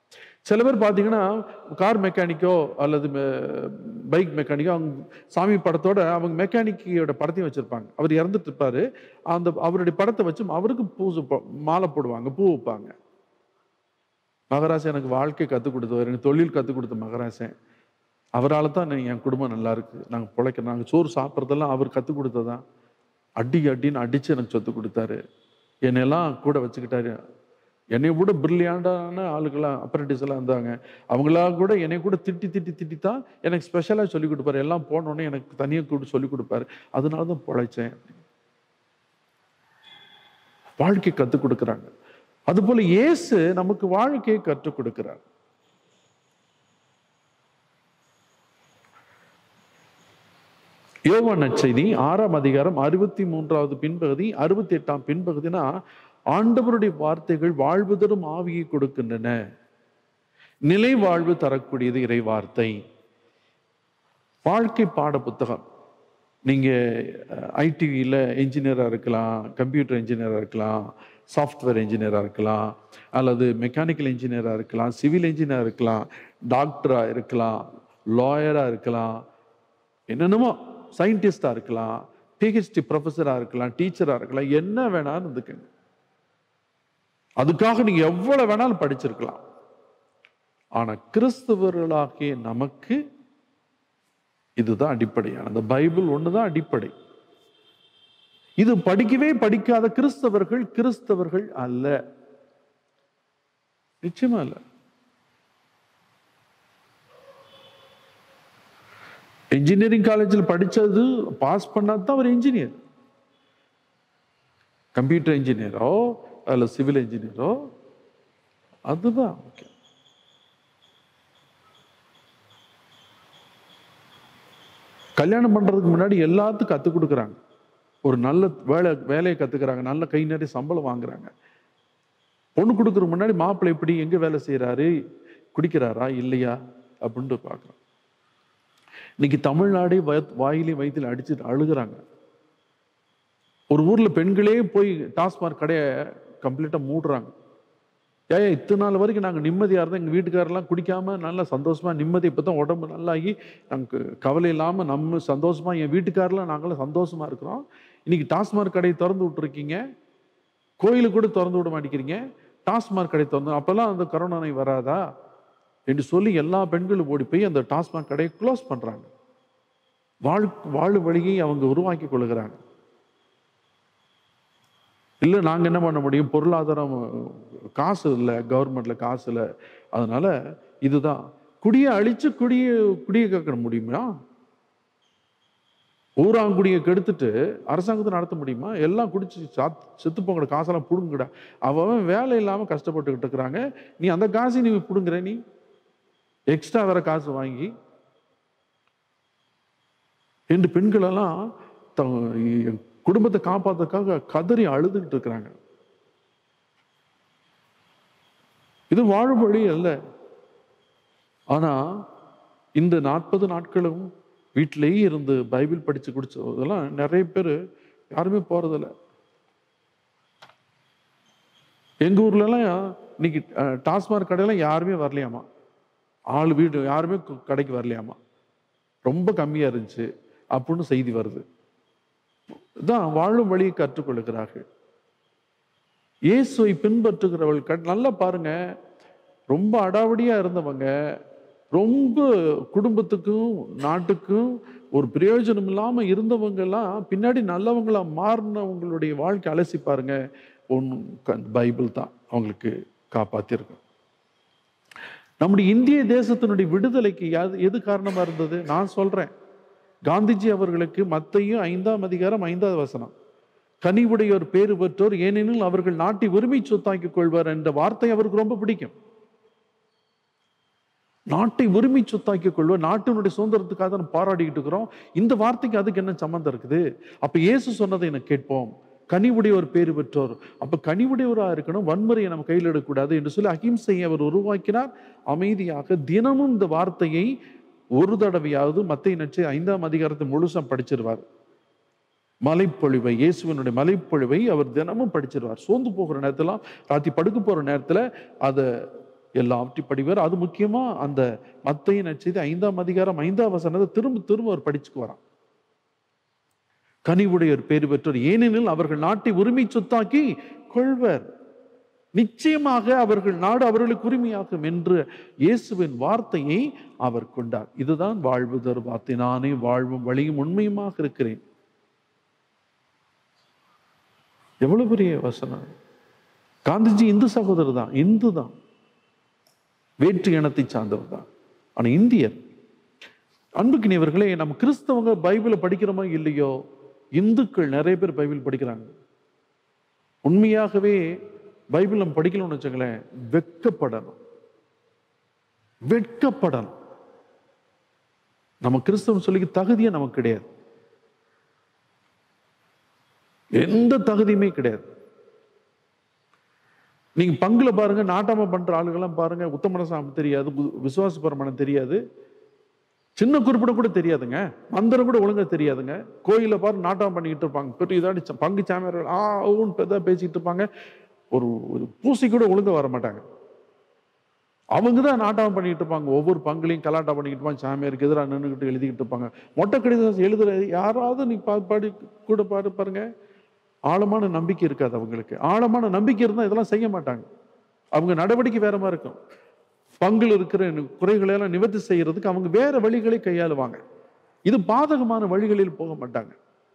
சில பேர் பார்த்தீங்கன்னா கார் மெக்கானிக்கோ அல்லது பைக் மெக்கானிக்கோ அவங்க சாமி படத்தோட அவங்க மெக்கானிக்கோட படத்தையும் வச்சிருப்பாங்க அவர் இறந்துட்டு இருப்பாரு அந்த அவருடைய படத்தை வச்சு அவருக்கு பூசு போ- மாலை போடுவாங்க பூ வைப்பாங்க மகராசன் எனக்கு வாழ்க்கை கற்றுக் கொடுத்தவர் எனக்கு தொழில் கற்றுக் கொடுத்த மகராசன் அவரால் தான் நான் என் குடும்பம் நல்லா இருக்கு நாங்கள் பிழைக்க நாங்கள் சோறு சாப்பிட்றதெல்லாம் அவர் கற்றுக் கொடுத்ததான் அடி அடின்னு அடிச்சு எனக்கு சொத்து கொடுத்தாரு என்னையெல்லாம் கூட வச்சுக்கிட்டாரு என்னை விட பிரில்லியாண்டான ஆளுங்களாம் அப்ரண்டிஸ் எல்லாம் இருந்தாங்க அவங்களா கூட என்னை கூட திட்டி திட்டி திட்டி தான் எனக்கு ஸ்பெஷலாக சொல்லி கொடுப்பாரு எல்லாம் போனோடனே எனக்கு தனியாக கூட சொல்லி கொடுப்பாரு அதனால தான் பிழைச்சேன் வாழ்க்கை கற்றுக் கொடுக்குறாங்க அதுபோல இயேசு நமக்கு வாழ்க்கையை கற்றுக் கொடுக்கிறார் யோவான் நற்செய்தி ஆறாம் அதிகாரம் அறுபத்தி மூன்றாவது பின்பகுதி அறுபத்தி எட்டாம் பின்பகுதினா ஆண்டவருடைய வார்த்தைகள் வாழ்வு தரும் ஆவியை கொடுக்கின்றன நிலை வாழ்வு தரக்கூடியது இறை வார்த்தை வாழ்க்கை பாட புத்தகம் நீங்க ஐடிவியில் இன்ஜினியராக இருக்கலாம் கம்ப்யூட்டர் இன்ஜினியராக இருக்கலாம் சாஃப்ட்வேர் இன்ஜினியராக இருக்கலாம் அல்லது மெக்கானிக்கல் இன்ஜினியராக இருக்கலாம் சிவில் இன்ஜினியராக இருக்கலாம் டாக்டராக இருக்கலாம் லாயராக இருக்கலாம் என்னென்னமோ சயின்டிஸ்டாக இருக்கலாம் பிஹெச்டி ப்ரொஃபஸராக இருக்கலாம் டீச்சராக இருக்கலாம் என்ன வேணாலும் இருந்துக்குங்க அதுக்காக நீங்க எவ்வளவு வேணாலும் படிச்சிருக்கலாம் ஆனா கிறிஸ்தவர்களாகிய நமக்கு இதுதான் அடிப்படையான அந்த பைபிள் ஒண்ணுதான் அடிப்படை இது படிக்கவே படிக்காத கிறிஸ்தவர்கள் கிறிஸ்தவர்கள் அல்ல நிச்சயமா இல்ல இன்ஜினியரிங் காலேஜில் படிச்சது பாஸ் பண்ணாதான் தான் ஒரு இன்ஜினியர் கம்ப்யூட்டர் இன்ஜினியரோ அல்ல சிவில் இன்ஜினியரோ அதுதான் முக்கியம் கல்யாணம் பண்றதுக்கு முன்னாடி எல்லாத்துக்கும் கற்றுக் கொடுக்குறாங்க ஒரு நல்ல வேலை வேலையை கத்துக்கிறாங்க நல்ல கை நிறைய சம்பளம் வாங்குறாங்க பொண்ணு கொடுக்கறதுக்கு முன்னாடி மாப்பிள்ளை எப்படி எங்க வேலை செய்றாரு குடிக்கிறாரா இல்லையா அப்படின்ட்டு பார்க்குறோம் இன்னைக்கு தமிழ்நாடே வய- வாயிலே வயிற்றில் அடிச்சுட்டு அழுகுறாங்க ஒரு ஊர்ல பெண்களே போய் டாஸ்மாக் கடையை கம்ப்ளீட்டா மூடுறாங்க ஏன் இத்தனை நாள் வரைக்கும் நாங்கள் நிம்மதியாக இருந்தோம் எங்கள் வீட்டுக்காரெல்லாம் குடிக்காம நல்லா சந்தோஷமா நிம்மதி இப்போ தான் உடம்பு நல்லாகி நமக்கு கவலை இல்லாமல் நம்ம சந்தோஷமா என் வீட்டுக்காரெல்லாம் நாங்களாம் சந்தோஷமா இருக்கிறோம் இன்னைக்கு டாஸ்மாக் கடையை திறந்து விட்டுருக்கீங்க கோயிலுக்கு கூட திறந்து விட மாட்டேங்கிறீங்க டாஸ்மாக் கடை திறந்து அப்போல்லாம் அந்த கரோனா நோய் வராதா என்று சொல்லி எல்லா பெண்களும் ஓடி போய் அந்த டாஸ்மாக் கடையை க்ளோஸ் பண்றாங்க வாழ் வாழு வழியை அவங்க உருவாக்கி கொள்கிறாங்க இல்லை நாங்கள் என்ன பண்ண முடியும் பொருளாதாரம் காசு இல்லை கவர்மெண்ட்ல காசு இல்லை அதனால இதுதான் குடியை அழிச்சு குடியை குடியை கேட்க முடியுமா ஊராங்குடியை கெடுத்துட்டு அரசாங்கத்தை நடத்த முடியுமா எல்லாம் குடிச்சு சாத் செத்து போங்கட காசெல்லாம் பிடுங்குடா அவன் வேலை இல்லாமல் கஷ்டப்பட்டுக்கிட்டு இருக்கிறாங்க நீ அந்த காசை நீ பிடுங்குற நீ எக்ஸ்ட்ரா வேற காசு வாங்கி ரெண்டு பெண்களெல்லாம் த- குடும்பத்தை காப்பாத்துறதுக்காக கதறி அழுதுகிட்டு இருக்கிறாங்க இது வாழும் வழி அல்ல ஆனா இந்த நாற்பது நாட்களும் வீட்டிலேயே இருந்து பைபிள் படிச்சு குடிச்சதெல்லாம் நிறைய பேர் யாருமே போறதில்ல எங்க ஊர்ல எல்லாம் இன்னைக்கு அஹ், டாஸ்மாக் கடையெல்லாம் யாருமே வரலையாமா ஆள் வீடு யாருமே கு- கடைக்கு வரலையாமா ரொம்ப கம்மியா இருந்துச்சு அப்படின்னு செய்தி வருது தான் வாழும் வழியை கற்றுக்கொள்கிறார்கள் இயேசுவை பின்பற்றுகிறவர்கள் கண்- நல்லா பாருங்க ரொம்ப அடாவடியா இருந்தவங்க ரொம்ப குடும்பத்துக்கும் நாட்டுக்கும் ஒரு பிரயோஜனம் இல்லாம இருந்தவங்க எல்லாம் பின்னாடி நல்லவங்களா மாறினவங்களுடைய வாழ்க்கை அலசி பாருங்க ஒன்றும் பைபிள் தான் அவங்களுக்கு காப்பாத்திருக்கும் நம்முடைய இந்திய தேசத்தினுடைய விடுதலைக்கு யாது எது காரணமா இருந்தது நான் சொல்றேன் காந்திஜி அவர்களுக்கு மத்தையும் ஐந்தாம் அதிகாரம் ஐந்தாவது வசனம் கனிவுடையோர் பேறு பெற்றோர் ஏனெனில் அவர்கள் நாட்டை உரிமை சொத்தாக்கிக் கொள்வார் என்ற வார்த்தை அவருக்கு ரொம்ப பிடிக்கும் நாட்டை உரிமை சொத்தாக்கிக் கொள்வார் நாட்டினுடைய சுதந்திரத்துக்காக தான் நம்ம பாராடிக்கிட்டு இருக்கிறோம் இந்த வார்த்தைக்கு அதுக்கு என்ன சம்மந்தம் இருக்குது அப்ப இயேசு சொன்னதை எனக்கு கேட்போம் கனிவுடையோர் பேறு பெற்றோர் அப்ப கனிவுடையவரா இருக்கணும் வன்முறையை நம்ம கையில் எடுக்கக்கூடாது என்று சொல்லி அகிம்சையை அவர் உருவாக்கினார் அமைதியாக தினமும் இந்த வார்த்தையை ஒரு தடவையாவது மத்திய நச்சு ஐந்தாம் அதிகாரத்தை முழுசா படிச்சிருவார் மலைப்பொழிவை இயேசுவனுடைய மலைப்பொழிவை அவர் தினமும் படிச்சிருவார் சோர்ந்து போகிற நேரத்துல ராத்தி படுக்க போற நேரத்துல அதை எல்லாவற்றையும் படிவார் அது முக்கியமா அந்த மத்தையின் நச்செய்தி ஐந்தாம் அதிகாரம் ஐந்தாம் வசனத்தை திரும்ப திரும்ப அவர் படிச்சுக்கு வரான் கனிவுடையர் பேறு பெற்றோர் ஏனெனில் அவர்கள் நாட்டை உரிமை சொத்தாக்கி கொள்வர் நிச்சயமாக அவர்கள் நாடு அவர்களுக்கு உரிமையாகும் என்று இயேசுவின் வார்த்தையை அவர் கொண்டார் இதுதான் வாழ்வு தரும் வார்த்தை நானே வாழ்வும் வழியும் உண்மையுமாக இருக்கிறேன் எவ்வளவு பெரிய வசனம் காந்திஜி இந்து சகோதரர் தான் இந்து தான் வேற்று இனத்தை சார்ந்தவர் தான் ஆனா இந்தியர் அன்புக்கினியவர்களே நம்ம கிறிஸ்தவங்க பைபிளை படிக்கிறோமோ இல்லையோ இந்துக்கள் நிறைய பேர் பைபிள் படிக்கிறாங்க உண்மையாகவே பைபிள் நம்ம படிக்கணும்னு வச்சுங்களேன் வெட்கப்படணும் வெட்கப்படணும் நம்ம கிறிஸ்தவம் சொல்லிக்க தகுதியே நமக்கு கிடையாது எந்த தகுதியுமே கிடையாது நீங்க பங்குல பாருங்க நாட்டாம பண்ற ஆளுகள்லாம் பாருங்க உத்தமன சாமி தெரியாது கு- விசுவாச பிரமாணம் தெரியாது சின்ன குறிப்பிட கூட தெரியாதுங்க மந்திரம் கூட ஒழுங்கா தெரியாதுங்க கோயில பாரு நாட்டம் பண்ணிக்கிட்டு இருப்பாங்க பெரிய இதாடி ச- பங்கு சாமியார்கள் ஆ ஊன்னு பெதா பேசிக்கிட்டு இருப்பாங்க ஒரு ஒரு பூசி கூட ஒழுங்கா வர மாட்டாங்க அவங்க தான் நாட்டம் பண்ணிக்கிட்டு இருப்பாங்க ஒவ்வொரு பங்குலையும் கலாட்டம் பண்ணிக்கிட்டு இருப்பாங்க சாமியாருக்கு எதிராக நின்றுக்கிட்டு எழுதிக்கிட்டு இருப்பாங்க மொட்டை கடிதம் எழுதுற யாராவது நீ பா பாடி கூட பாடு பாருங்க ஆழமான நம்பிக்கை இருக்காது அவங்களுக்கு ஆழமான நம்பிக்கை இருந்தால் இதெல்லாம் செய்ய மாட்டாங்க அவங்க நடவடிக்கை வேற மாதிரி இருக்கும் பங்குல இருக்கிற குறைகளை எல்லாம் நிவர்த்தி செய்யறதுக்கு அவங்க வேற வழிகளை கையாளுவாங்க இது பாதகமான வழிகளில் போக மாட்டாங்க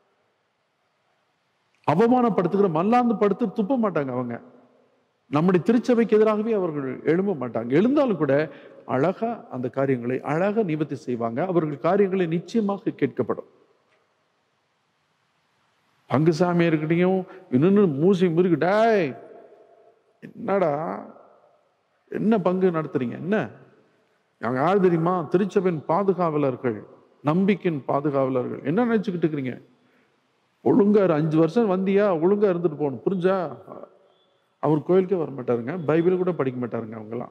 அவமானப்படுத்துகிற மல்லாந்து படுத்து துப்ப மாட்டாங்க அவங்க நம்முடைய திருச்சபைக்கு எதிராகவே அவர்கள் எழும்ப மாட்டாங்க எழுந்தாலும் கூட அழகா அந்த காரியங்களை அழகா நிவர்த்தி செய்வாங்க அவர்கள் காரியங்களை நிச்சயமாக கேட்கப்படும் பங்கு சாமியார்கிட்டையும் இன்னொன்னு மூசி முறுக்கு டேய் என்னடா என்ன பங்கு நடத்துறீங்க என்ன அவங்க யார் தெரியுமா திருச்சபையின் பாதுகாவலர்கள் நம்பிக்கையின் பாதுகாவலர்கள் என்ன நினைச்சுக்கிட்டு இருக்கிறீங்க ஒழுங்கா இரு. அஞ்சு வருஷம் வந்தியா ஒழுங்கா இருந்துட்டு போகணும் புரிஞ்சா அவர் கோயிலுக்கே வர மாட்டாருங்க பைபிள் கூட படிக்க மாட்டாருங்க அவங்கெல்லாம்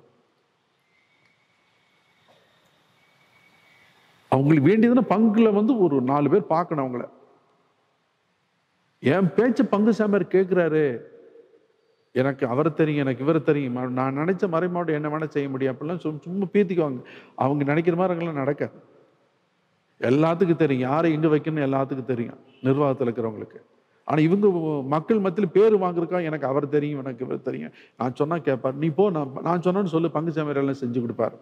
அவங்களுக்கு வேண்டியதுன்னா பங்குல வந்து ஒரு நாலு பேர் பார்க்கணும் அவங்கள என் பேச்சு பங்கு சாமியார் கேட்கிறாரு எனக்கு அவரை தெரியும் எனக்கு இவரை தெரியும் ம- நான் நினைச்ச மறைமாவட்டம் என்ன வேணா செய்ய முடியும் அப்படிலாம் சும் சும்மா பீத்திக்குவாங்க அவங்க நினைக்கிற மாதிரி அங்கெல்லாம் நடக்காது எல்லாத்துக்கும் தெரியும் யாரை எங்க வைக்கணும் எல்லாத்துக்கும் தெரியும் நிர்வாகத்தில் இருக்கிறவங்களுக்கு ஆனா இவங்க மக்கள் மத்தியில் பேர் வாங்குறக்கா எனக்கு அவர் தெரியும் எனக்கு இவர் தெரியும் நான் சொன்னா கேட்பார் நீ போ நான் நான் சொன்னேன்னு சொல்லு பங்கு சாமியார் எல்லாம் செஞ்சு கொடுப்பாரு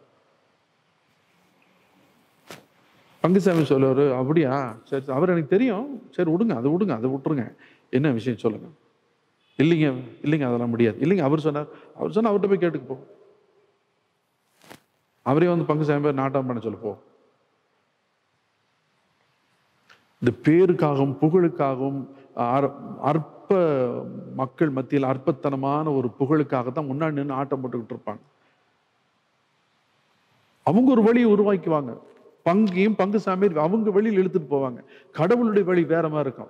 பங்குசாமி சொல்லுவாரு அப்படியா சரி அவர் எனக்கு தெரியும் சரி விடுங்க அதை விடுங்க அதை விட்டுருங்க என்ன விஷயம் சொல்லுங்க இல்லைங்க இல்லைங்க அதெல்லாம் முடியாது இல்லைங்க அவர் சொன்னார் அவர் சொன்னா அவர்கிட்ட போய் கேட்டுக்கு போ அவரே வந்து பங்குசாமி பேர் நாட்டம் பண்ண சொல்லு போ இந்த பேருக்காகவும் புகழுக்காகவும் அற- அற்ப மக்கள் மத்தியில் அற்பத்தனமான ஒரு புகழுக்காக தான் முன்னாடி நின்று ஆட்டம் போட்டுக்கிட்டு இருப்பாங்க அவங்க ஒரு வழியை உருவாக்குவாங்க பங்கையும் பங்கு சாமியார் அவங்க வழியில் இழுத்துட்டு போவாங்க கடவுளுடைய வழி வேற மாதிரி இருக்கும்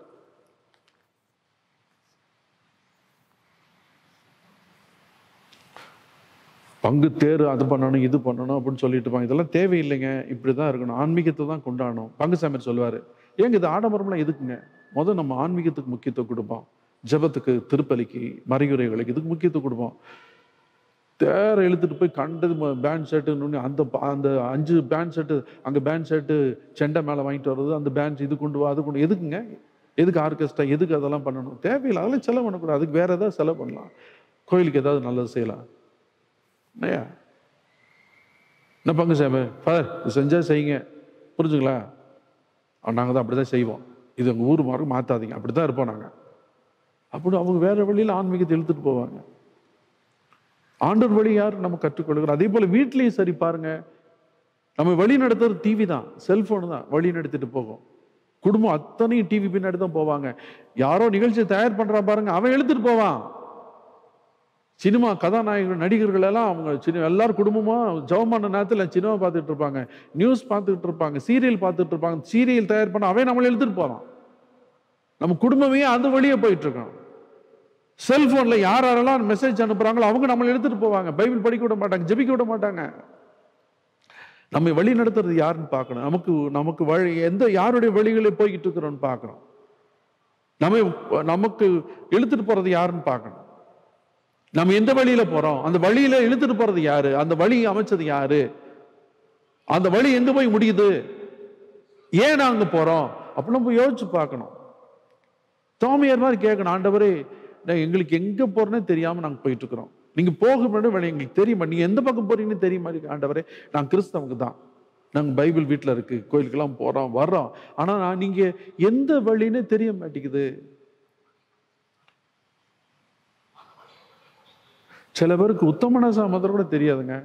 பங்கு தேர் அது பண்ணணும் இது பண்ணணும் அப்படின்னு சொல்லிட்டு இருப்பாங்க இதெல்லாம் தேவையில்லைங்க இப்படிதான் இருக்கணும் ஆன்மீகத்தை தான் கொண்டாடணும் பங்கு சாமியார் சொல்லுவாரு ஏங்க இது ஆடம்பரம்லாம் எதுக்குங்க முதல் நம்ம ஆன்மீகத்துக்கு முக்கியத்துவம் கொடுப்போம் ஜெபத்துக்கு திருப்பலிக்கு மறையுறைகளுக்கு இதுக்கு முக்கியத்துவம் கொடுப்போம் தேர இழுத்துட்டு போய் கண்டது பேண்ட் ஷர்ட்டு அந்த ப- அந்த அஞ்சு பேண்ட் ஷர்ட்டு அங்கே பேண்ட் ஷர்ட்டு செண்டை மேலே வாங்கிட்டு வர்றது அந்த பேண்ட் இது கொண்டு வா அது கொண்டு எதுக்குங்க எதுக்கு ஆர்கெஸ்ட்ரா எதுக்கு அதெல்லாம் பண்ணணும் தேவையில்லை அதெல்லாம் செலவு பண்ணக்கூடாது அதுக்கு வேற ஏதாவது செலவு பண்ணலாம் கோயிலுக்கு ஏதாவது நல்லது செய்யலாம் இல்லையா என்ன பங்கு சாமி ஃபாதர் இது செஞ்சா செய்யுங்க புரிஞ்சுங்களா நாங்கள் தான் அப்படி தான் செய்வோம் இது உங்கள் ஊர் மாதிரி மாற்றாதீங்க அப்படி தான் இருப்போம் நாங்கள் அப்படி அவங்க வேற வழியில் ஆன்மீகத்தை இழுத்துட்டு போவாங்க ஆண்டவர் வழி யார் நம்ம கற்றுக்கொள்கிறோம் அதே போல வீட்லயும் சரி பாருங்க நம்ம வழி நடத்துறது டிவி தான் செல்போன் தான் வழி நடத்திட்டு போகும் குடும்பம் அத்தனையும் டிவி பின்னாடி தான் போவாங்க யாரோ நிகழ்ச்சியை தயார் பண்றான் பாருங்க அவன் எழுத்துட்டு போவான் சினிமா கதாநாயகர்கள் நடிகர்கள் எல்லாம் அவங்க சினிமா எல்லாரும் குடும்பமா ஜவமான நேரத்தில் சினிமா பார்த்துட்டு இருப்பாங்க நியூஸ் பார்த்துட்டு இருப்பாங்க சீரியல் பார்த்துட்டு இருப்பாங்க சீரியல் தயார் பண்ண அவன் நம்மளை எழுத்துட்டு போறான் நம்ம குடும்பமே அந்த வழியே போயிட்டு இருக்கோம் செல்போன்ல யார் யாரெல்லாம் மெசேஜ் அனுப்புறாங்களோ அவங்க நம்மளை எடுத்துட்டு போவாங்க பைபிள் படிக்க விட மாட்டாங்க ஜெபிக்க விட மாட்டாங்க நம்ம வழி நடத்துறது யாருன்னு பார்க்கணும் நமக்கு நமக்கு வழி எந்த யாருடைய வழிகளில் போய்கிட்டு இருக்கிறோம்னு பார்க்கணும் நம்ம நமக்கு இழுத்துட்டு போறது யாருன்னு பார்க்கணும் நம்ம எந்த வழியில போறோம் அந்த வழியில இழுத்துட்டு போறது யாரு அந்த வழி அமைச்சது யாரு அந்த வழி எங்க போய் முடியுது ஏன் நாங்க போறோம் அப்படி நம்ம யோசிச்சு பார்க்கணும் தோமையார் மாதிரி கேட்கணும் ஆண்டவரே நான் எங்களுக்கு எங்க போறேன்னே தெரியாம நாங்க போயிட்டு இருக்கிறோம் நீங்க போக முன்னாடி வழி எங்களுக்கு தெரியுமா நீங்க எந்த பக்கம் போறீங்கன்னு தெரியுமா இருக்கு ஆண்டவரே நான் கிறிஸ்தவங்க தான் நாங்க பைபிள் வீட்டில் இருக்கு கோயிலுக்கெல்லாம் போறோம் வர்றோம் ஆனா நான் நீங்க எந்த வழின்னு தெரிய மாட்டேங்குது சில பேருக்கு உத்தமன சாமதர் கூட தெரியாதுங்க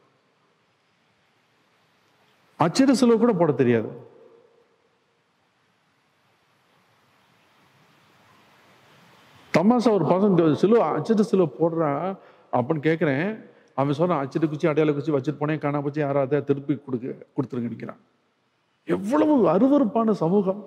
அச்சிட சிலுவை கூட போட தெரியாது தமாசா ஒரு பசங்க சிலுவை அச்சிட்டு சிலுவை போடுறான் அப்படின்னு கேட்குறேன் அவன் சொன்னான் அச்சிட்டு குச்சி அடையாள குச்சி வச்சுட்டு போனேன் காணா போச்சு யாராவது திருப்பி கொடுக்க கொடுத்துருங்க நிற்கிறான் எவ்வளவு அருவருப்பான சமூகம்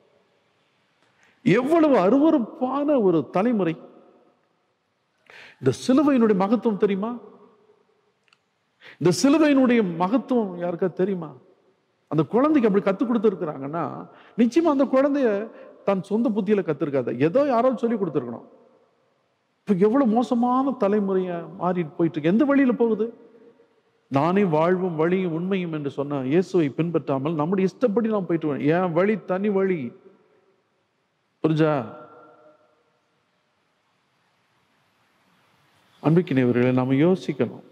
எவ்வளவு அருவருப்பான ஒரு தலைமுறை இந்த சிலுவையினுடைய மகத்துவம் தெரியுமா இந்த சிலுவையினுடைய மகத்துவம் யாருக்கா தெரியுமா அந்த குழந்தைக்கு அப்படி கத்து கொடுத்துருக்குறாங்கன்னா நிச்சயமா அந்த குழந்தைய தன் சொந்த புத்தியில கத்திருக்காது ஏதோ யாரோ சொல்லி கொடுத்துருக்கணும் இப்ப எவ்வளவு மோசமான தலைமுறைய மாறிட்டு போயிட்டு இருக்கு எந்த வழியில போகுது நானே வாழ்வும் வழியும் உண்மையும் என்று சொன்ன இயேசுவை பின்பற்றாமல் நம்முடைய இஷ்டப்படி நாம் போயிட்டு வரோம். என் வழி தனி வழி புரிஞ்சா அன்பிக்கினவர்களை நாம யோசிக்கணும்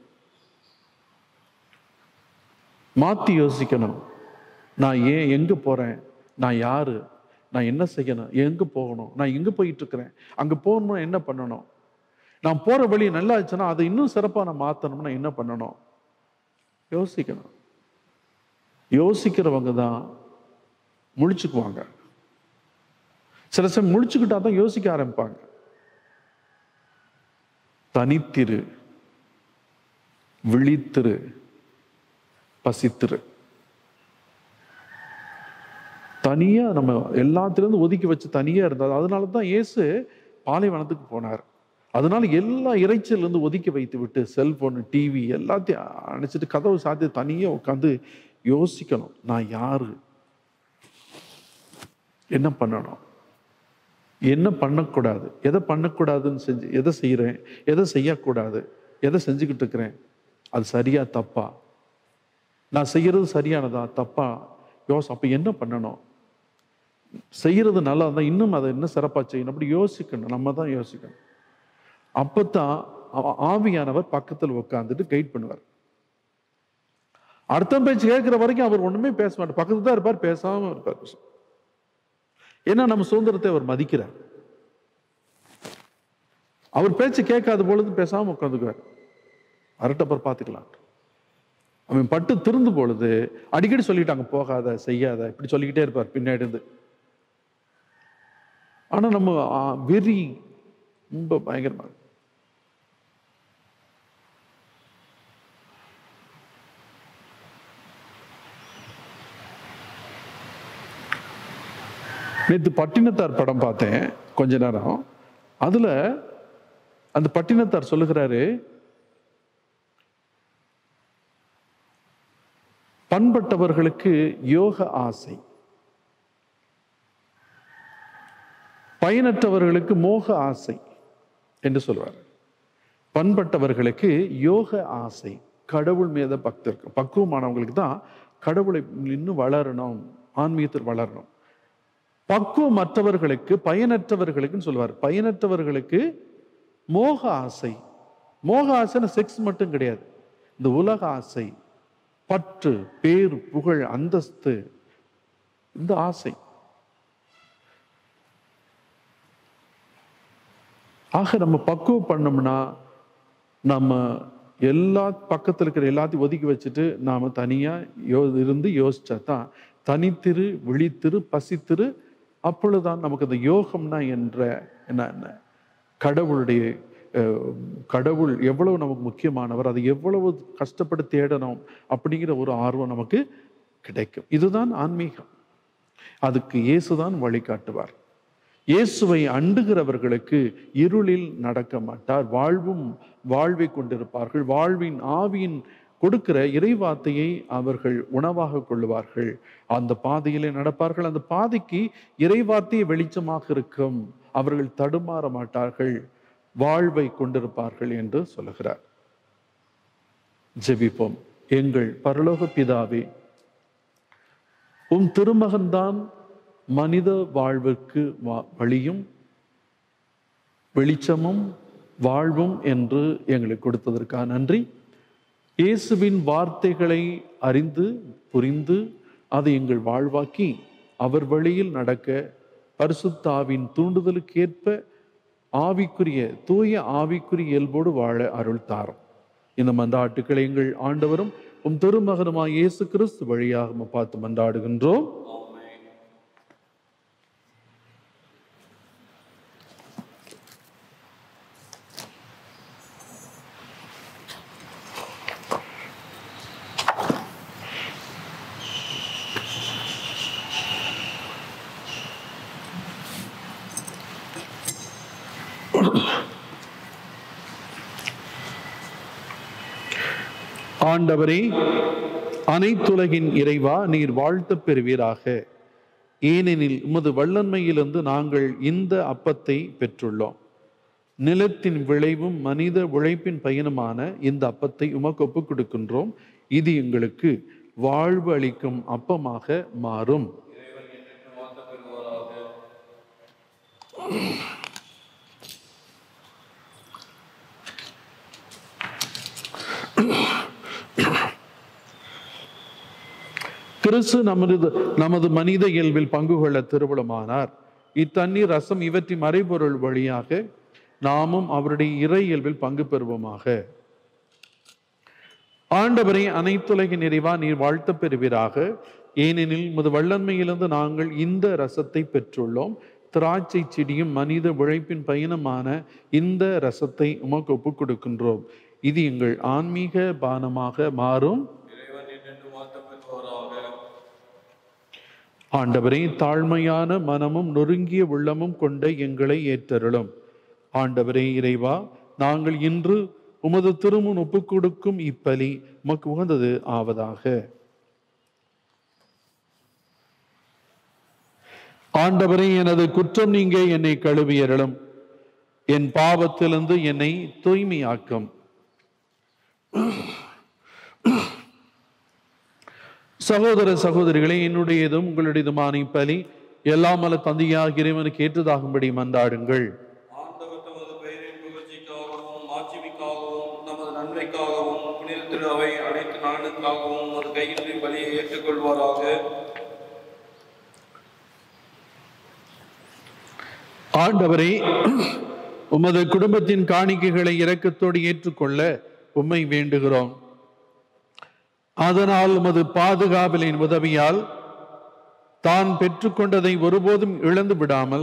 மாத்தி யோசிக்கணும் நான் ஏன் எங்க போறேன் நான் யாரு நான் என்ன செய்யணும் எங்க போகணும் நான் எங்க போயிட்டு இருக்கிறேன் அங்க போகணும் என்ன பண்ணணும் நான் போற வழி நல்லா இருந்துச்சுன்னா அதை இன்னும் சிறப்பா நான் மாத்தணும்னா என்ன பண்ணணும் யோசிக்கணும் யோசிக்கிறவங்க தான் முழிச்சுக்குவாங்க சில சமயம் முழிச்சுக்கிட்டா தான் யோசிக்க ஆரம்பிப்பாங்க தனித்திரு விழித்திரு பசித்திரு தனியா நம்ம எல்லாத்திலிருந்து ஒதுக்கி வச்சு தனியா இருந்தார் அதனால தான் இயேசு பாலைவனத்துக்கு போனார் அதனால எல்லா இறைச்சல் இருந்து ஒதுக்கி வைத்து விட்டு செல்போன் டிவி எல்லாத்தையும் அணைச்சிட்டு கதவு சாத்தி தனியா உட்காந்து யோசிக்கணும் நான் யாரு என்ன பண்ணணும் என்ன பண்ணக்கூடாது எதை பண்ணக்கூடாதுன்னு செஞ்சு எதை செய்கிறேன் எதை செய்யக்கூடாது எதை செஞ்சுக்கிட்டு இருக்கிறேன் அது சரியா தப்பா நான் செய்யறது சரியானதா தப்பா யோசி அப்ப என்ன பண்ணணும் செய்யறது நல்லா இருந்தா இன்னும் அதை இன்னும் சிறப்பா செய்யணும் அப்படி யோசிக்கணும் நம்ம தான் யோசிக்கணும் அப்பதான் ஆ- ஆவியானவர் பக்கத்தில் உட்காந்துட்டு கைட் பண்ணுவார் அடுத்த பேச்சு கேட்கிற வரைக்கும் அவர் ஒண்ணுமே பேச மாட்டார் பக்கத்துல தான் இருப்பார் பேசாம இருப்பார் ஏன்னா நம்ம சுதந்திரத்தை அவர் மதிக்கிறார் அவர் பேச்சு கேட்காத பொழுது பேசாம உட்காந்துக்குவார் அரட்டப்பர் பார்த்துக்கலாம் அவன் பட்டு திருந்து பொழுது அடிக்கடி சொல்லிட்டாங்க போகாத செய்யாத இப்படி சொல்லிக்கிட்டே இருப்பார் பின்னாடி இருந்து ஆனா நம்ம ஆ, வெறி ரொம்ப பயங்கரமா இருக்கு. நேத்து பட்டினத்தார் படம் பார்த்தேன் கொஞ்ச நேரம் அதுல அந்த பட்டினத்தார் சொல்லுகிறாரு பண்பட்டவர்களுக்கு யோக ஆசை பயனற்றவர்களுக்கு மோக ஆசை என்று சொல்வார் பண்பட்டவர்களுக்கு யோக ஆசை கடவுள் மீத பக்தருக்கு பக்குவமானவங்களுக்கு தான் கடவுளை இன்னும் வளரணும் ஆன்மீகத்தில் வளரணும் பக்குவம் மற்றவர்களுக்கு பயனற்றவர்களுக்குன்னு சொல்லுவார் பயனற்றவர்களுக்கு மோக ஆசை மோக ஆசைன்னா செக்ஸ் மட்டும் கிடையாது இந்த உலக ஆசை பற்று பேர் புகழ் அந்தஸ்து இந்த ஆசை ஆக நம்ம பக்குவம் பண்ணோம்னா நம்ம எல்லா பக்கத்துல இருக்கிற எல்லாத்தையும் ஒதுக்கி வச்சுட்டு நாம தனியா யோ இருந்து யோசிச்சா தான் தனித்திரு விழித்திரு பசித்திரு அப்பொழுதுதான் நமக்கு அந்த யோகம்னா என்ற என்ன என்ன கடவுளுடைய அஹ், கடவுள் எவ்வளவு நமக்கு முக்கியமானவர் அதை எவ்வளவு கஷ்டப்பட்டு தேடணும் அப்படிங்கிற ஒரு ஆர்வம் நமக்கு கிடைக்கும் இதுதான் ஆன்மீகம் அதுக்கு இயேசுதான் வழிகாட்டுவார் இயேசுவை அண்டுகிறவர்களுக்கு இருளில் நடக்க மாட்டார் வாழ்வும் வாழ்வை கொண்டிருப்பார்கள் வாழ்வின் ஆவியின் கொடுக்கிற இறைவார்த்தையை அவர்கள் உணவாக கொள்ளுவார்கள் அந்த பாதையிலே நடப்பார்கள் அந்த பாதைக்கு இறைவார்த்தையை வெளிச்சமாக இருக்கும் அவர்கள் தடுமாற மாட்டார்கள் வாழ்வை கொண்டிருப்பார்கள் என்று சொல்லுகிறார் ஜெபிப்போம் எங்கள் பரலோக பிதாவே உம் திருமகன்தான் மனித வாழ்வுக்கு வா- வழியும் வெளிச்சமும் வாழ்வும் என்று எங்களுக்கு கொடுத்ததற்காக நன்றி இயேசுவின் வார்த்தைகளை அறிந்து புரிந்து அதை எங்கள் வாழ்வாக்கி அவர் வழியில் நடக்க பரிசுத்தாவின் தூண்டுதலுக்கேற்ப ஆவிக்குரிய தூய ஆவிக்குரிய இயல்போடு வாழ அருள் தாரும் இந்த மன்றாட்டுக்களை எங்கள் ஆண்டவரும் உம் திருமகனுமாய் இயேசு கிறிஸ்து வழியாக உம்மை பார்த்து மன்றாடுகின்றோம் ஆமென் ஆண்டவரே அனைத்துலகின் இறைவா நீர் வாழ்த்தப் பெறுவீராக ஏனெனில் உமது வல்லன்மையிலிருந்து நாங்கள் இந்த அப்பத்தை பெற்றுள்ளோம் நிலத்தின் விளைவும் மனித உழைப்பின் பயனுமான இந்த அப்பத்தை உமக்கு ஒப்புக் கொடுக்கின்றோம் இது எங்களுக்கு வாழ்வு அளிக்கும் அப்பமாக மாறும் இறைவன் என்றென்றும் வாழ்த்த பெறுவாராக கிறிஸ்து நமது நமது மனித இயல்பில் பங்கு கொள்ள திருவுளமானார் இத்தண்ணீர் ரசம் இவற்றின் மறைபொருள் வழியாக நாமும் அவருடைய இறை இயல்பில் பங்கு பெறுவோமாக ஆண்டவரை அனைத்துலகின் நிறைவா நீர் வாழ்த்தப் பெறுவீராக ஏனெனில் முது வல்லன்மையிலிருந்து நாங்கள் இந்த ரசத்தை பெற்றுள்ளோம் திராட்சை செடியும் மனித உழைப்பின் பயணமான இந்த ரசத்தை உமக்கு ஒப்புக் கொடுக்கின்றோம் இது எங்கள் ஆன்மீக பானமாக மாறும் இறைவன் என்றென்றும் வாழ்த்த பெறுவாராக ஆண்டவரே தாழ்மையான மனமும் நொறுங்கிய உள்ளமும் கொண்ட எங்களை ஏற்றருளும் ஆண்டவரே இறைவா நாங்கள் இன்று உமது திருமுன் ஒப்புக் கொடுக்கும் இப்பலி உமக்கு உகந்தது ஆவதாக ஆண்டவரே எனது குற்றம் நீங்க என்னை கழுவியருளும் என் பாவத்திலிருந்து என்னை தூய்மையாக்கும் சகோதர சகோதரிகளே என்னுடையதும் உங்களுடையதுமான இப்பலி எல்லாம் மல தந்தையாக இறைவனுக்கு ஏற்றதாகும்படி மன்றாடுங்கள் ஆண்டவர் தமது பெயரின் புகழ்ச்சிக்காகவும் மாட்சிமைக்காகவும் நமது நன்மைக்காகவும் புனித திரு அவை அனைத்து நாளுக்காகவும் உமது கையின்றி பலியை ஏற்றுக்கொள்வாராக ஆண்டவரே உமது குடும்பத்தின் காணிக்கைகளை இரக்கத்தோடு ஏற்றுக்கொள்ள உம்மை வேண்டுகிறோம் அதனால் உமது பாதுகாவலின் உதவியால் தான் பெற்றுக்கொண்டதை ஒருபோதும் இழந்து விடாமல்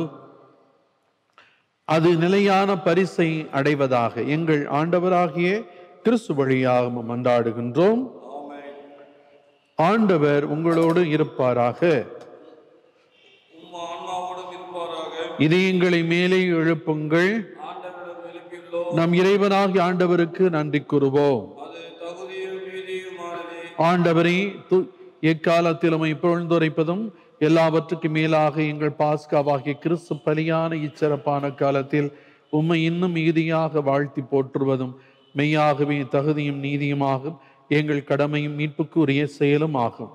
அது நிலையான பரிசை அடைவதாக எங்கள் ஆண்டவராகிய கிறிஸ்து வழியாக உம்மை மன்றாடுகின்றோம் ஆமென் ஆண்டவர் உங்களோடு இருப்பாராக உம் ஆன்மாவோடும் இருப்பாராக இதயங்களை மேலே எழுப்புங்கள் ஆண்டவரிடம் எழுப்பியுள்ளோம் நம் இறைவனாகிய ஆண்டவருக்கு நன்றி கூறுவோம் அது தகுதியும் நீதியுமானதே ஆண்டவரே து எக்காலத்திலும் இப்பொழுதுரைப்பதும் எல்லாவற்றுக்கும் மேலாக எங்கள் பாஸ்காவாகிய கிறிஸ்து பலியான இச்சிறப்பான காலத்தில் உம்மை இன்னும் மிகுதியாக வாழ்த்தி போற்றுவதும் மெய்யாகவே தகுதியும் நீதியுமாகும் எங்கள் கடமையும் மீட்புக்குரிய செயலும் ஆகும்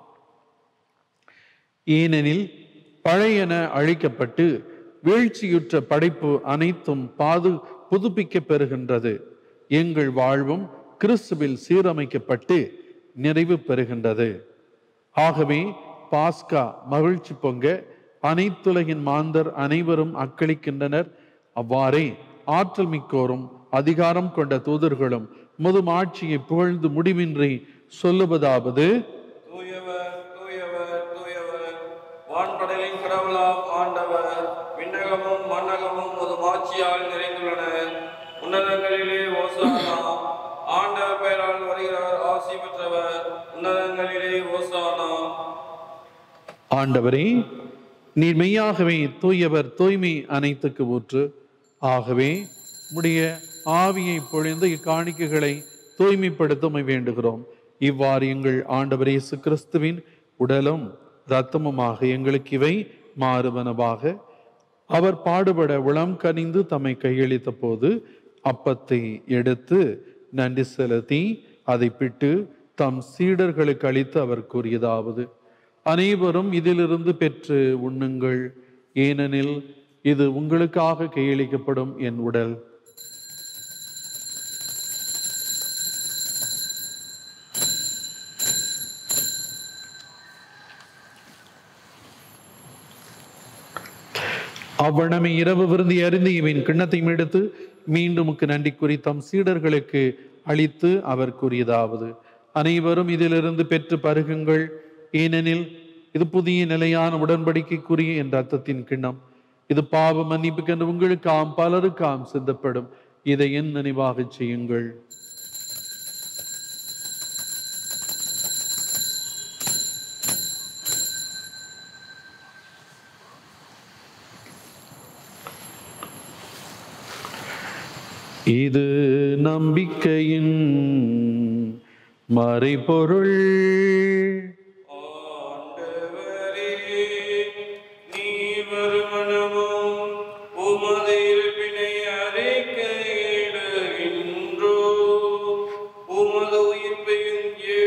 ஏனெனில் பழையன அழிக்கப்பட்டு வீழ்ச்சியுற்ற படைப்பு அனைத்தும் பாது புதுப்பிக்கப் பெறுகின்றது எங்கள் வாழ்வும் கிறிஸ்துவில் சீரமைக்கப்பட்டு நிறைவு பெறுகின்றது ஆகவே பாஸ்கா மகிழ்ச்சி பொங்க அனைத்துலகின் மாந்தர் அனைவரும் அக்களிக்கின்றனர் அவ்வாறே ஆற்றல் மிக்கோரும் அதிகாரம் கொண்ட தூதர்களும் முதும் ஆட்சியை புகழ்ந்து முடிவின்றி சொல்லுவதாவது தூயவர் தூயவர் தூயவர் வான்படலின் கடவுளாம் ஆண்டவர் விண்ணகமும் மண்ணகமும் ஒரு மாட்சியால் நிறைந்துள்ளன உன்னதங்களிலே ஓசானா ஆண்டவர் பெயரால் வருகிறவர் ஆசி பெற்றவர் உன்னதங்களிலே ஓசானா ஆண்டவரே நீர் மெய்யாகவே தூயவர் தூய்மை அனைத்துக்கு ஊற்று ஆகவே உடைய ஆவியை பொழிந்து இக்காணிக்கைகளை தூய்மைப்படுத்த உம்மை வேண்டுகிறோம் இவ்வாறு எங்கள் ஆண்டவர் இயேசு கிறிஸ்துவின் உடலும் இரத்தமுமாக எங்களுக்கு இவை மாறுவனவாக அவர் பாடுபட உளம் கனிந்து தம்மை கையளித்த போது அப்பத்தை எடுத்து நன்றி செலுத்தி அதை பிட்டு தம் சீடர்களுக்கு அளித்து அவர் கூறியதாவது அனைவரும் இதிலிருந்து பெற்று உண்ணுங்கள் ஏனெனில் இது உங்களுக்காக கையளிக்கப்படும் என் உடல் அவ்வளமே இரவு விருந்தி அருந்தி இவன் கிண்ணத்தையும் எடுத்து மீண்டும் உக்கு நன்றி கூறி தம் சீடர்களுக்கு அளித்து அவர் கூறியதாவது அனைவரும் இதிலிருந்து பெற்று பருகுங்கள் ஏனெனில் இது புதிய நிலையான உடன்படிக்கைக்குரிய என்ற அர்த்தத்தின் கிண்ணம் இது பாவ மன்னிப்புக்கென்று உங்களுக்காம் பலருக்காம் சிந்தப்படும் இதை என் நினைவாகச் செய்யுங்கள் இது நம்பிக்கையின் மறைபொருள் ஆண்டவரே, நீர் வருமனமும் உமது இருப்பினை அறிக்கையிடுகின்றோம். உமது உயிர்ப்பையும்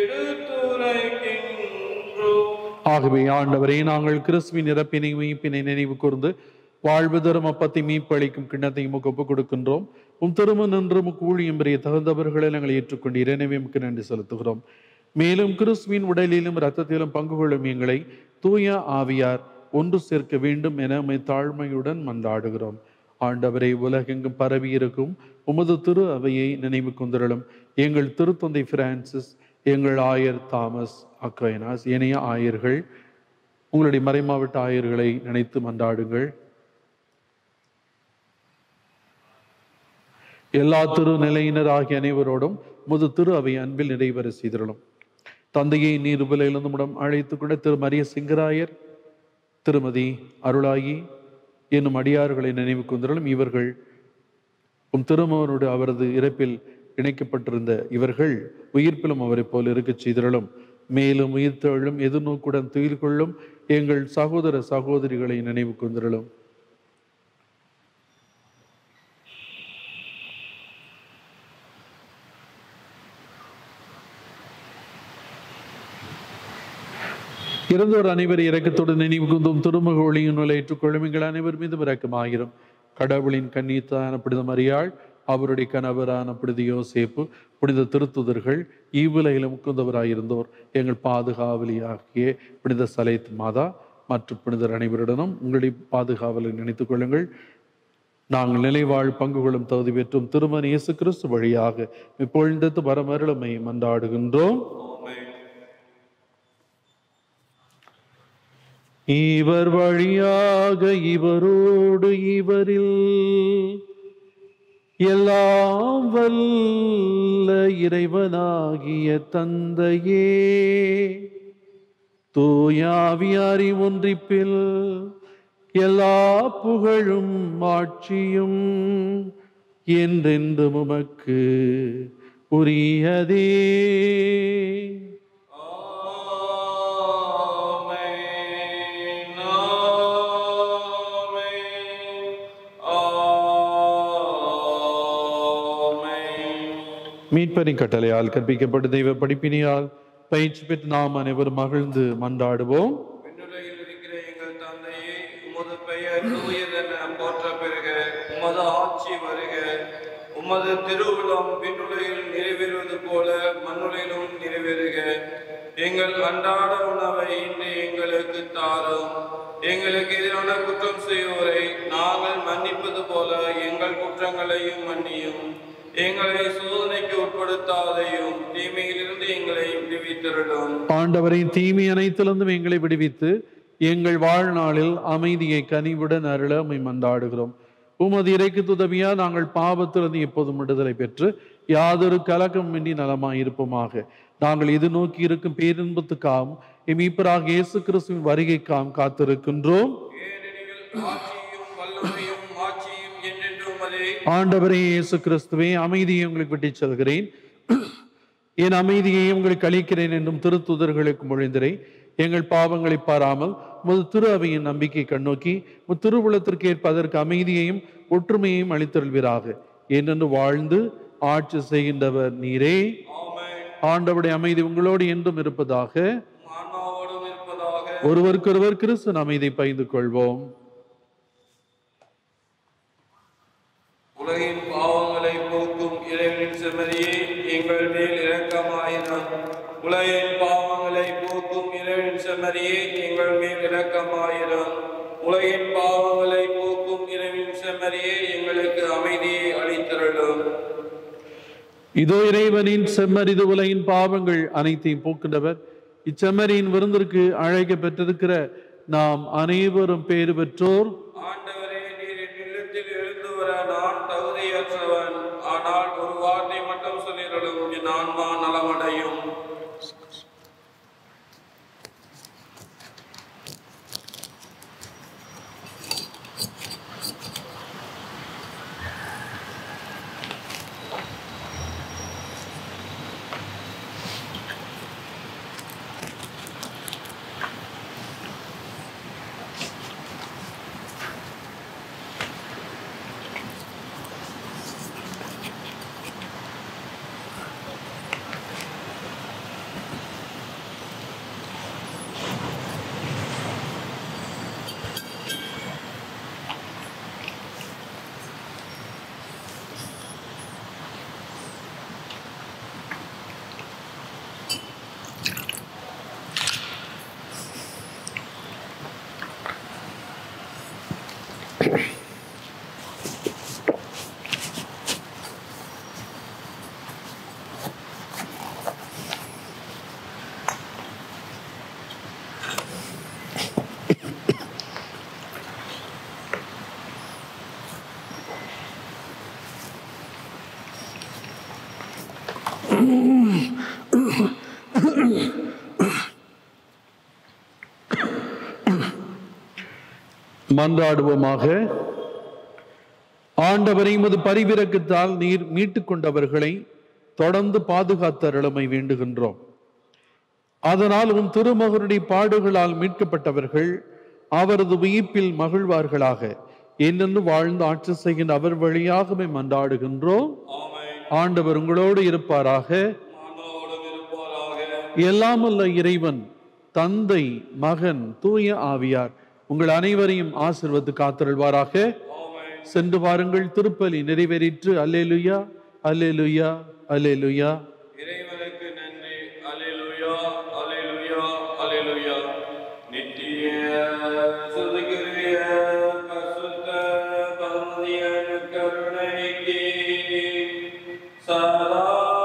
எடுத்துரைக்கின்றோம். ஆகவே ஆண்டவரே நாங்கள் கிறிஸ்துவின் இறப்பினை மீட்பினை நினைவு கூர்ந்து வாழ்வு தரும் அப்பத்தை மீட்பளிக்கும் கிண்ணத்தை உமக்கு ஒப்புக் கொடுக்கின்றோம் உம் திருமணம் நின்று உமக்கு ஊழியம் பெரிய தகுந்தவர்களை நாங்கள் ஏற்றுக்கொண்டு எனவே உமக்கு நன்றி செலுத்துகிறோம் மேலும் கிறிஸ்துவின் உடலிலும் இரத்தத்திலும் பங்கு கொள்ளும் எங்களை தூய ஆவியார் ஒன்று சேர்க்க வேண்டும் என உம்மை தாழ்மையுடன் மன்றாடுகிறோம் ஆண்டவரை உலகெங்கும் பரவி இருக்கும் உமது திரு அவையை நினைவு கொண்டிரலும் எங்கள் திருத்தந்தை பிரான்சிஸ் எங்கள் ஆயர் தாமஸ் அக்ரைனாஸ் இணைய ஆயர்கள் உங்களுடைய மறைமாவட்ட ஆயர்களை நினைத்து மன்றாடுங்கள் எல்லா திரு நிலையினர் ஆகிய அனைவரோடும் முது திரு அவை அன்பில் நிறைவேற செய்திருளும் தந்தையை நீர் உபலையிலிருந்து முடம் அழைத்துக் கொண்ட திரு மரிய சிங்கராயர் திருமதி அருளாயி என்னும் அடியார்களை நினைவு கொண்டிருளும் இவர்கள் உம் திருமகனோடு அவரது இறப்பில் இணைக்கப்பட்டிருந்த இவர்கள் உயிர்ப்பிலும் அவரைப் போல் இருக்கச் செய்திருளும் மேலும் உயிர்த்தெழும் எதிர்நோக்குடன் துயில் கொள்ளும் எங்கள் சகோதர சகோதரிகளை நினைவு கொண்டிருளும் இறந்தோர் அனைவர் இரக்கத்தோடு நினைவு கூந்தும் திருமுக ஒளியின் நூலை ஏற்றுக்கொள்ளும் எங்கள் அனைவர் மீதும் இரக்கமாகிறோம் கடவுளின் கண்ணீத்தான புனித மரியாள் அவருடைய கணவரான புனித யோசேப்பு புனித திருத்துதர்கள் ஈவுலையிலும் முக்குந்தவராயிருந்தோர் எங்கள் பாதுகாவலியாகிய புனித சலைத் மாதா மற்றும் புனிதர் அனைவருடனும் உங்களுடைய பாதுகாவலை நினைத்துக் கொள்ளுங்கள் நாங்கள் நிலைவாழ் பங்கு கொள்ளும் தகுதி பெற்றும் திருமண இயேசு கிறிஸ்து வழியாக இப்பொழுது வரமருளமை மன்றாடுகின்றோம் ஆமென். இவர் வழியாக இவரோடு இவரில் எல்லாம் வல்ல இறைவனாகிய தந்தையே தூயாவியாரி ஒன்றிப்பில் எல்லா புகழும் ஆட்சியும் என்றென்றும் உமக்கு உரியதே ஆமென். ஆமென். ஆமென். மீட்பரின் கட்டளையால் கற்பிக்கப்பட்ட தெய்வ படிப்பினியால் பயிற்சி பெற்று நாம் அனைவரும் மகிழ்ந்து மன்றாடுவோம் விண்ணுலகில் இருக்கிற எங்கள் தந்தையே உமது பெயர் தூயதென போற்ற பெறுக உமது ஆட்சி வருக உமது திருவுளம் விண்ணுலகில் நிறைவேறுவது போல மண்ணுலகிலும் நிறைவேறுக எங்கள் அன்றாட உணவை இன்று எங்களுக்கு தாரும் எங்களுக்கு எதிரான குற்றம் செய்வோரை நாங்கள் மன்னிப்பது போல எங்கள் குற்றங்களையும் மன்னியும் எங்களை சோதனைக்கு உட்படுத்தாதையும் தீமையிலிருந்து எங்களை விடுவித்தருளும் ஆண்டவரின் தீமை அனைத்திலிருந்தும் எங்களை விடுவித்து எங்கள் வாழ்நாளில் அமைதியை கனிவுடன் அருள உம்மை மன்றாடுகிறோம் உமது இறைக்கு துதவியா நாங்கள் பாவத்திலிருந்து எப்போதும் விடுதலை பெற்று யாதொரு கலக்கமின்றி நலமாய் இருப்போமாக நாங்கள் இது நோக்கி இருக்கும் பேரின்பத்துக்காம் எமீப்பராக இயேசு கிறிஸ்துவின் வருகைக்காம் காத்திருக்கின்றோம் ஏனெனில் ஆட்சியும் வல்லமையும் ஆட்சியும் என்றென்றும் அதே ஆண்டவரே இயேசு கிறிஸ்துவே அமைதியை உங்களுக்கு விட்டுச் செல்கிறேன் என் அமைதியை உங்களுக்கு அளிக்கிறேன் என்றும் திருத்துதர்களுக்கு மொழிந்திரை எங்கள் பாவங்களை பாராமல் முது திரு அவையின் நம்பிக்கை கண்ணோக்கி முத் திருவுளத்திற்கு ஏற்ப அதற்கு அமைதியையும் ஒற்றுமையையும் அளித்தருள்வீராக என்னென்று வாழ்ந்து ஆட்சி செய்கின்றவர் நீரே ஆமென் ஆண்டவருடைய அமைதி உங்களோடு என்றும் இருப்பதாக ஆன்மாவோடும் இருப்பதாக ஒருவருக்கொருவர் கிறிஸ்துவின் அமைதி பகிர்ந்து கொள்வோம் உலகின் பாவங்களை போக்கும் இறைவனின் செம்மறியே எங்கள் மேல் இரக்கமாயிரம் உலகின் பாவங்களை போக்கும் இறைவனின் செம்மறியே எங்கள் மேல் இரக்கமாயிரம் உலகின் பாவங்களை போக்கும் இறைவனின் செம்மறியே எங்களுக்கு அமைதியை அளித்தருளும் இதோ இறைவனின் செம்மறிது உலகின் பாவங்கள் அனைத்தையும் போக்கின்றவர் இச்செம்மறியின் விருந்திற்கு அழைக்க பெற்றிருக்கிற நாம் அனைவரும் பேறு பெற்றோர் ஆண்டவரே நீர் என் இல்லத்தில் எழுந்து வர நான் தகுதியற்றவன் ஆனால் ஒரு வார்த்தை மட்டும் சொல்லிடலும் என் ஆன்மா நலமடையும் மன்றாடுவோமாக ஆண்டவரை உமது பரிவிரக்கத்தால் நீர் மீட்டுக் கொண்டவர்களை தொடர்ந்து பாதுகாத்தருளமை வேண்டுகின்றோம் அதனால் உன் திருமகனுடைய பாடுகளால் மீட்கப்பட்டவர்கள் அவரது உயிர்ப்பில் மகிழ்வார்களாக என்னென்னு வாழ்ந்து ஆட்சி செய்கின்ற அவர் வழியாகவே மன்றாடுகின்றோம் ஆமென் ஆண்டவர் உங்களோடு இருப்பாராக ஆன்மாவோடும் இருப்பாராக எல்லாமல்ல இறைவன் தந்தை மகன் தூய ஆவியார் உங்கள் அனைவரையும் ஆசிர்வத்து காத்தருள்வாராக ஆமென் சென்று வாருங்கள் திருப்பலி நிறைவேறிற்று அல்லேலுயா அல்லேலுயா அல்லேலுயா இறைவனுக்கு நன்றி அல்லேலூயா அல்லேலூயா அல்லேலூயா நித்திய சுதுகிரிய பசுத்த பந்தியன் கருணைக்கு சதா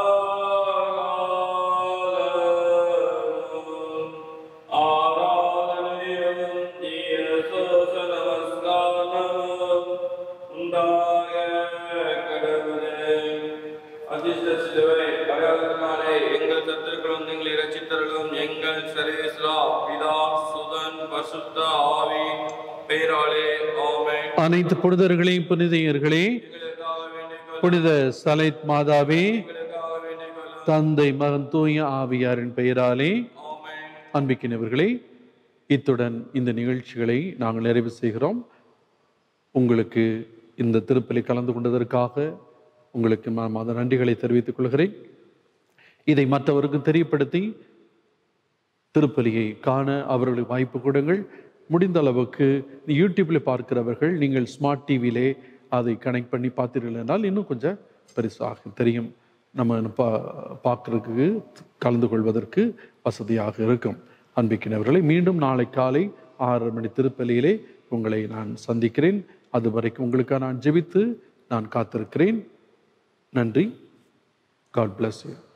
ஆராதனையும் தீய சோச நமஸ்காரம் உண்டாக கடவுளே அதிர்ஷ்ட சிலுவை அடையாளத்தினாலே எங்கள் சத்துருக்களும் எங்களை இரட்சித்தருளும் எங்கள் சரேஸ்லா பிதா சுதன் பசுத்த ஆவி பெயராலே ஆமென் அனைத்து புனிதர்களையும் புனிதையர்களே எங்களுக்காக வேண்டிக் கொள்ளும் புனித சலைத் மாதாவே எங்களுக்காக வேண்டிக் கொள்ளும் தந்தை மகன் தூய ஆவியாரின் பெயராலே ஆமென் அன்பிக்கினவர்களே இத்துடன் இந்த நிகழ்ச்சிகளை நாங்கள் நிறைவு செய்கிறோம் உங்களுக்கு இந்த திருப்பலி கலந்து கொண்டதற்காக உங்களுக்கு நான் மத நன்றிகளை தெரிவித்துக் கொள்கிறேன் இதை மற்றவருக்கு தெரியப்படுத்தி திருப்பலியை காண அவர்களுக்கு வாய்ப்பு கொடுங்கள் முடிந்த அளவுக்கு யூடியூப்பில் பார்க்கிறவர்கள் நீங்கள் ஸ்மார்ட் டிவியிலே அதை கனெக்ட் பண்ணி பார்த்தீர்கள் என்றால் இன்னும் கொஞ்சம் பெருசாக தெரியும் நம்ம பா பார்க்கறதுக்கு கலந்து கொள்வதற்கு வசதியாக இருக்கும் அன்பிக்கினவர்களை மீண்டும் நாளை காலை ஆறரை மணி திருப்பலியிலே உங்களை நான் சந்திக்கிறேன் அது வரைக்கும் உங்களுக்காக நான் ஜெபித்து நான் காத்திருக்கிறேன் நன்றி காட் bless you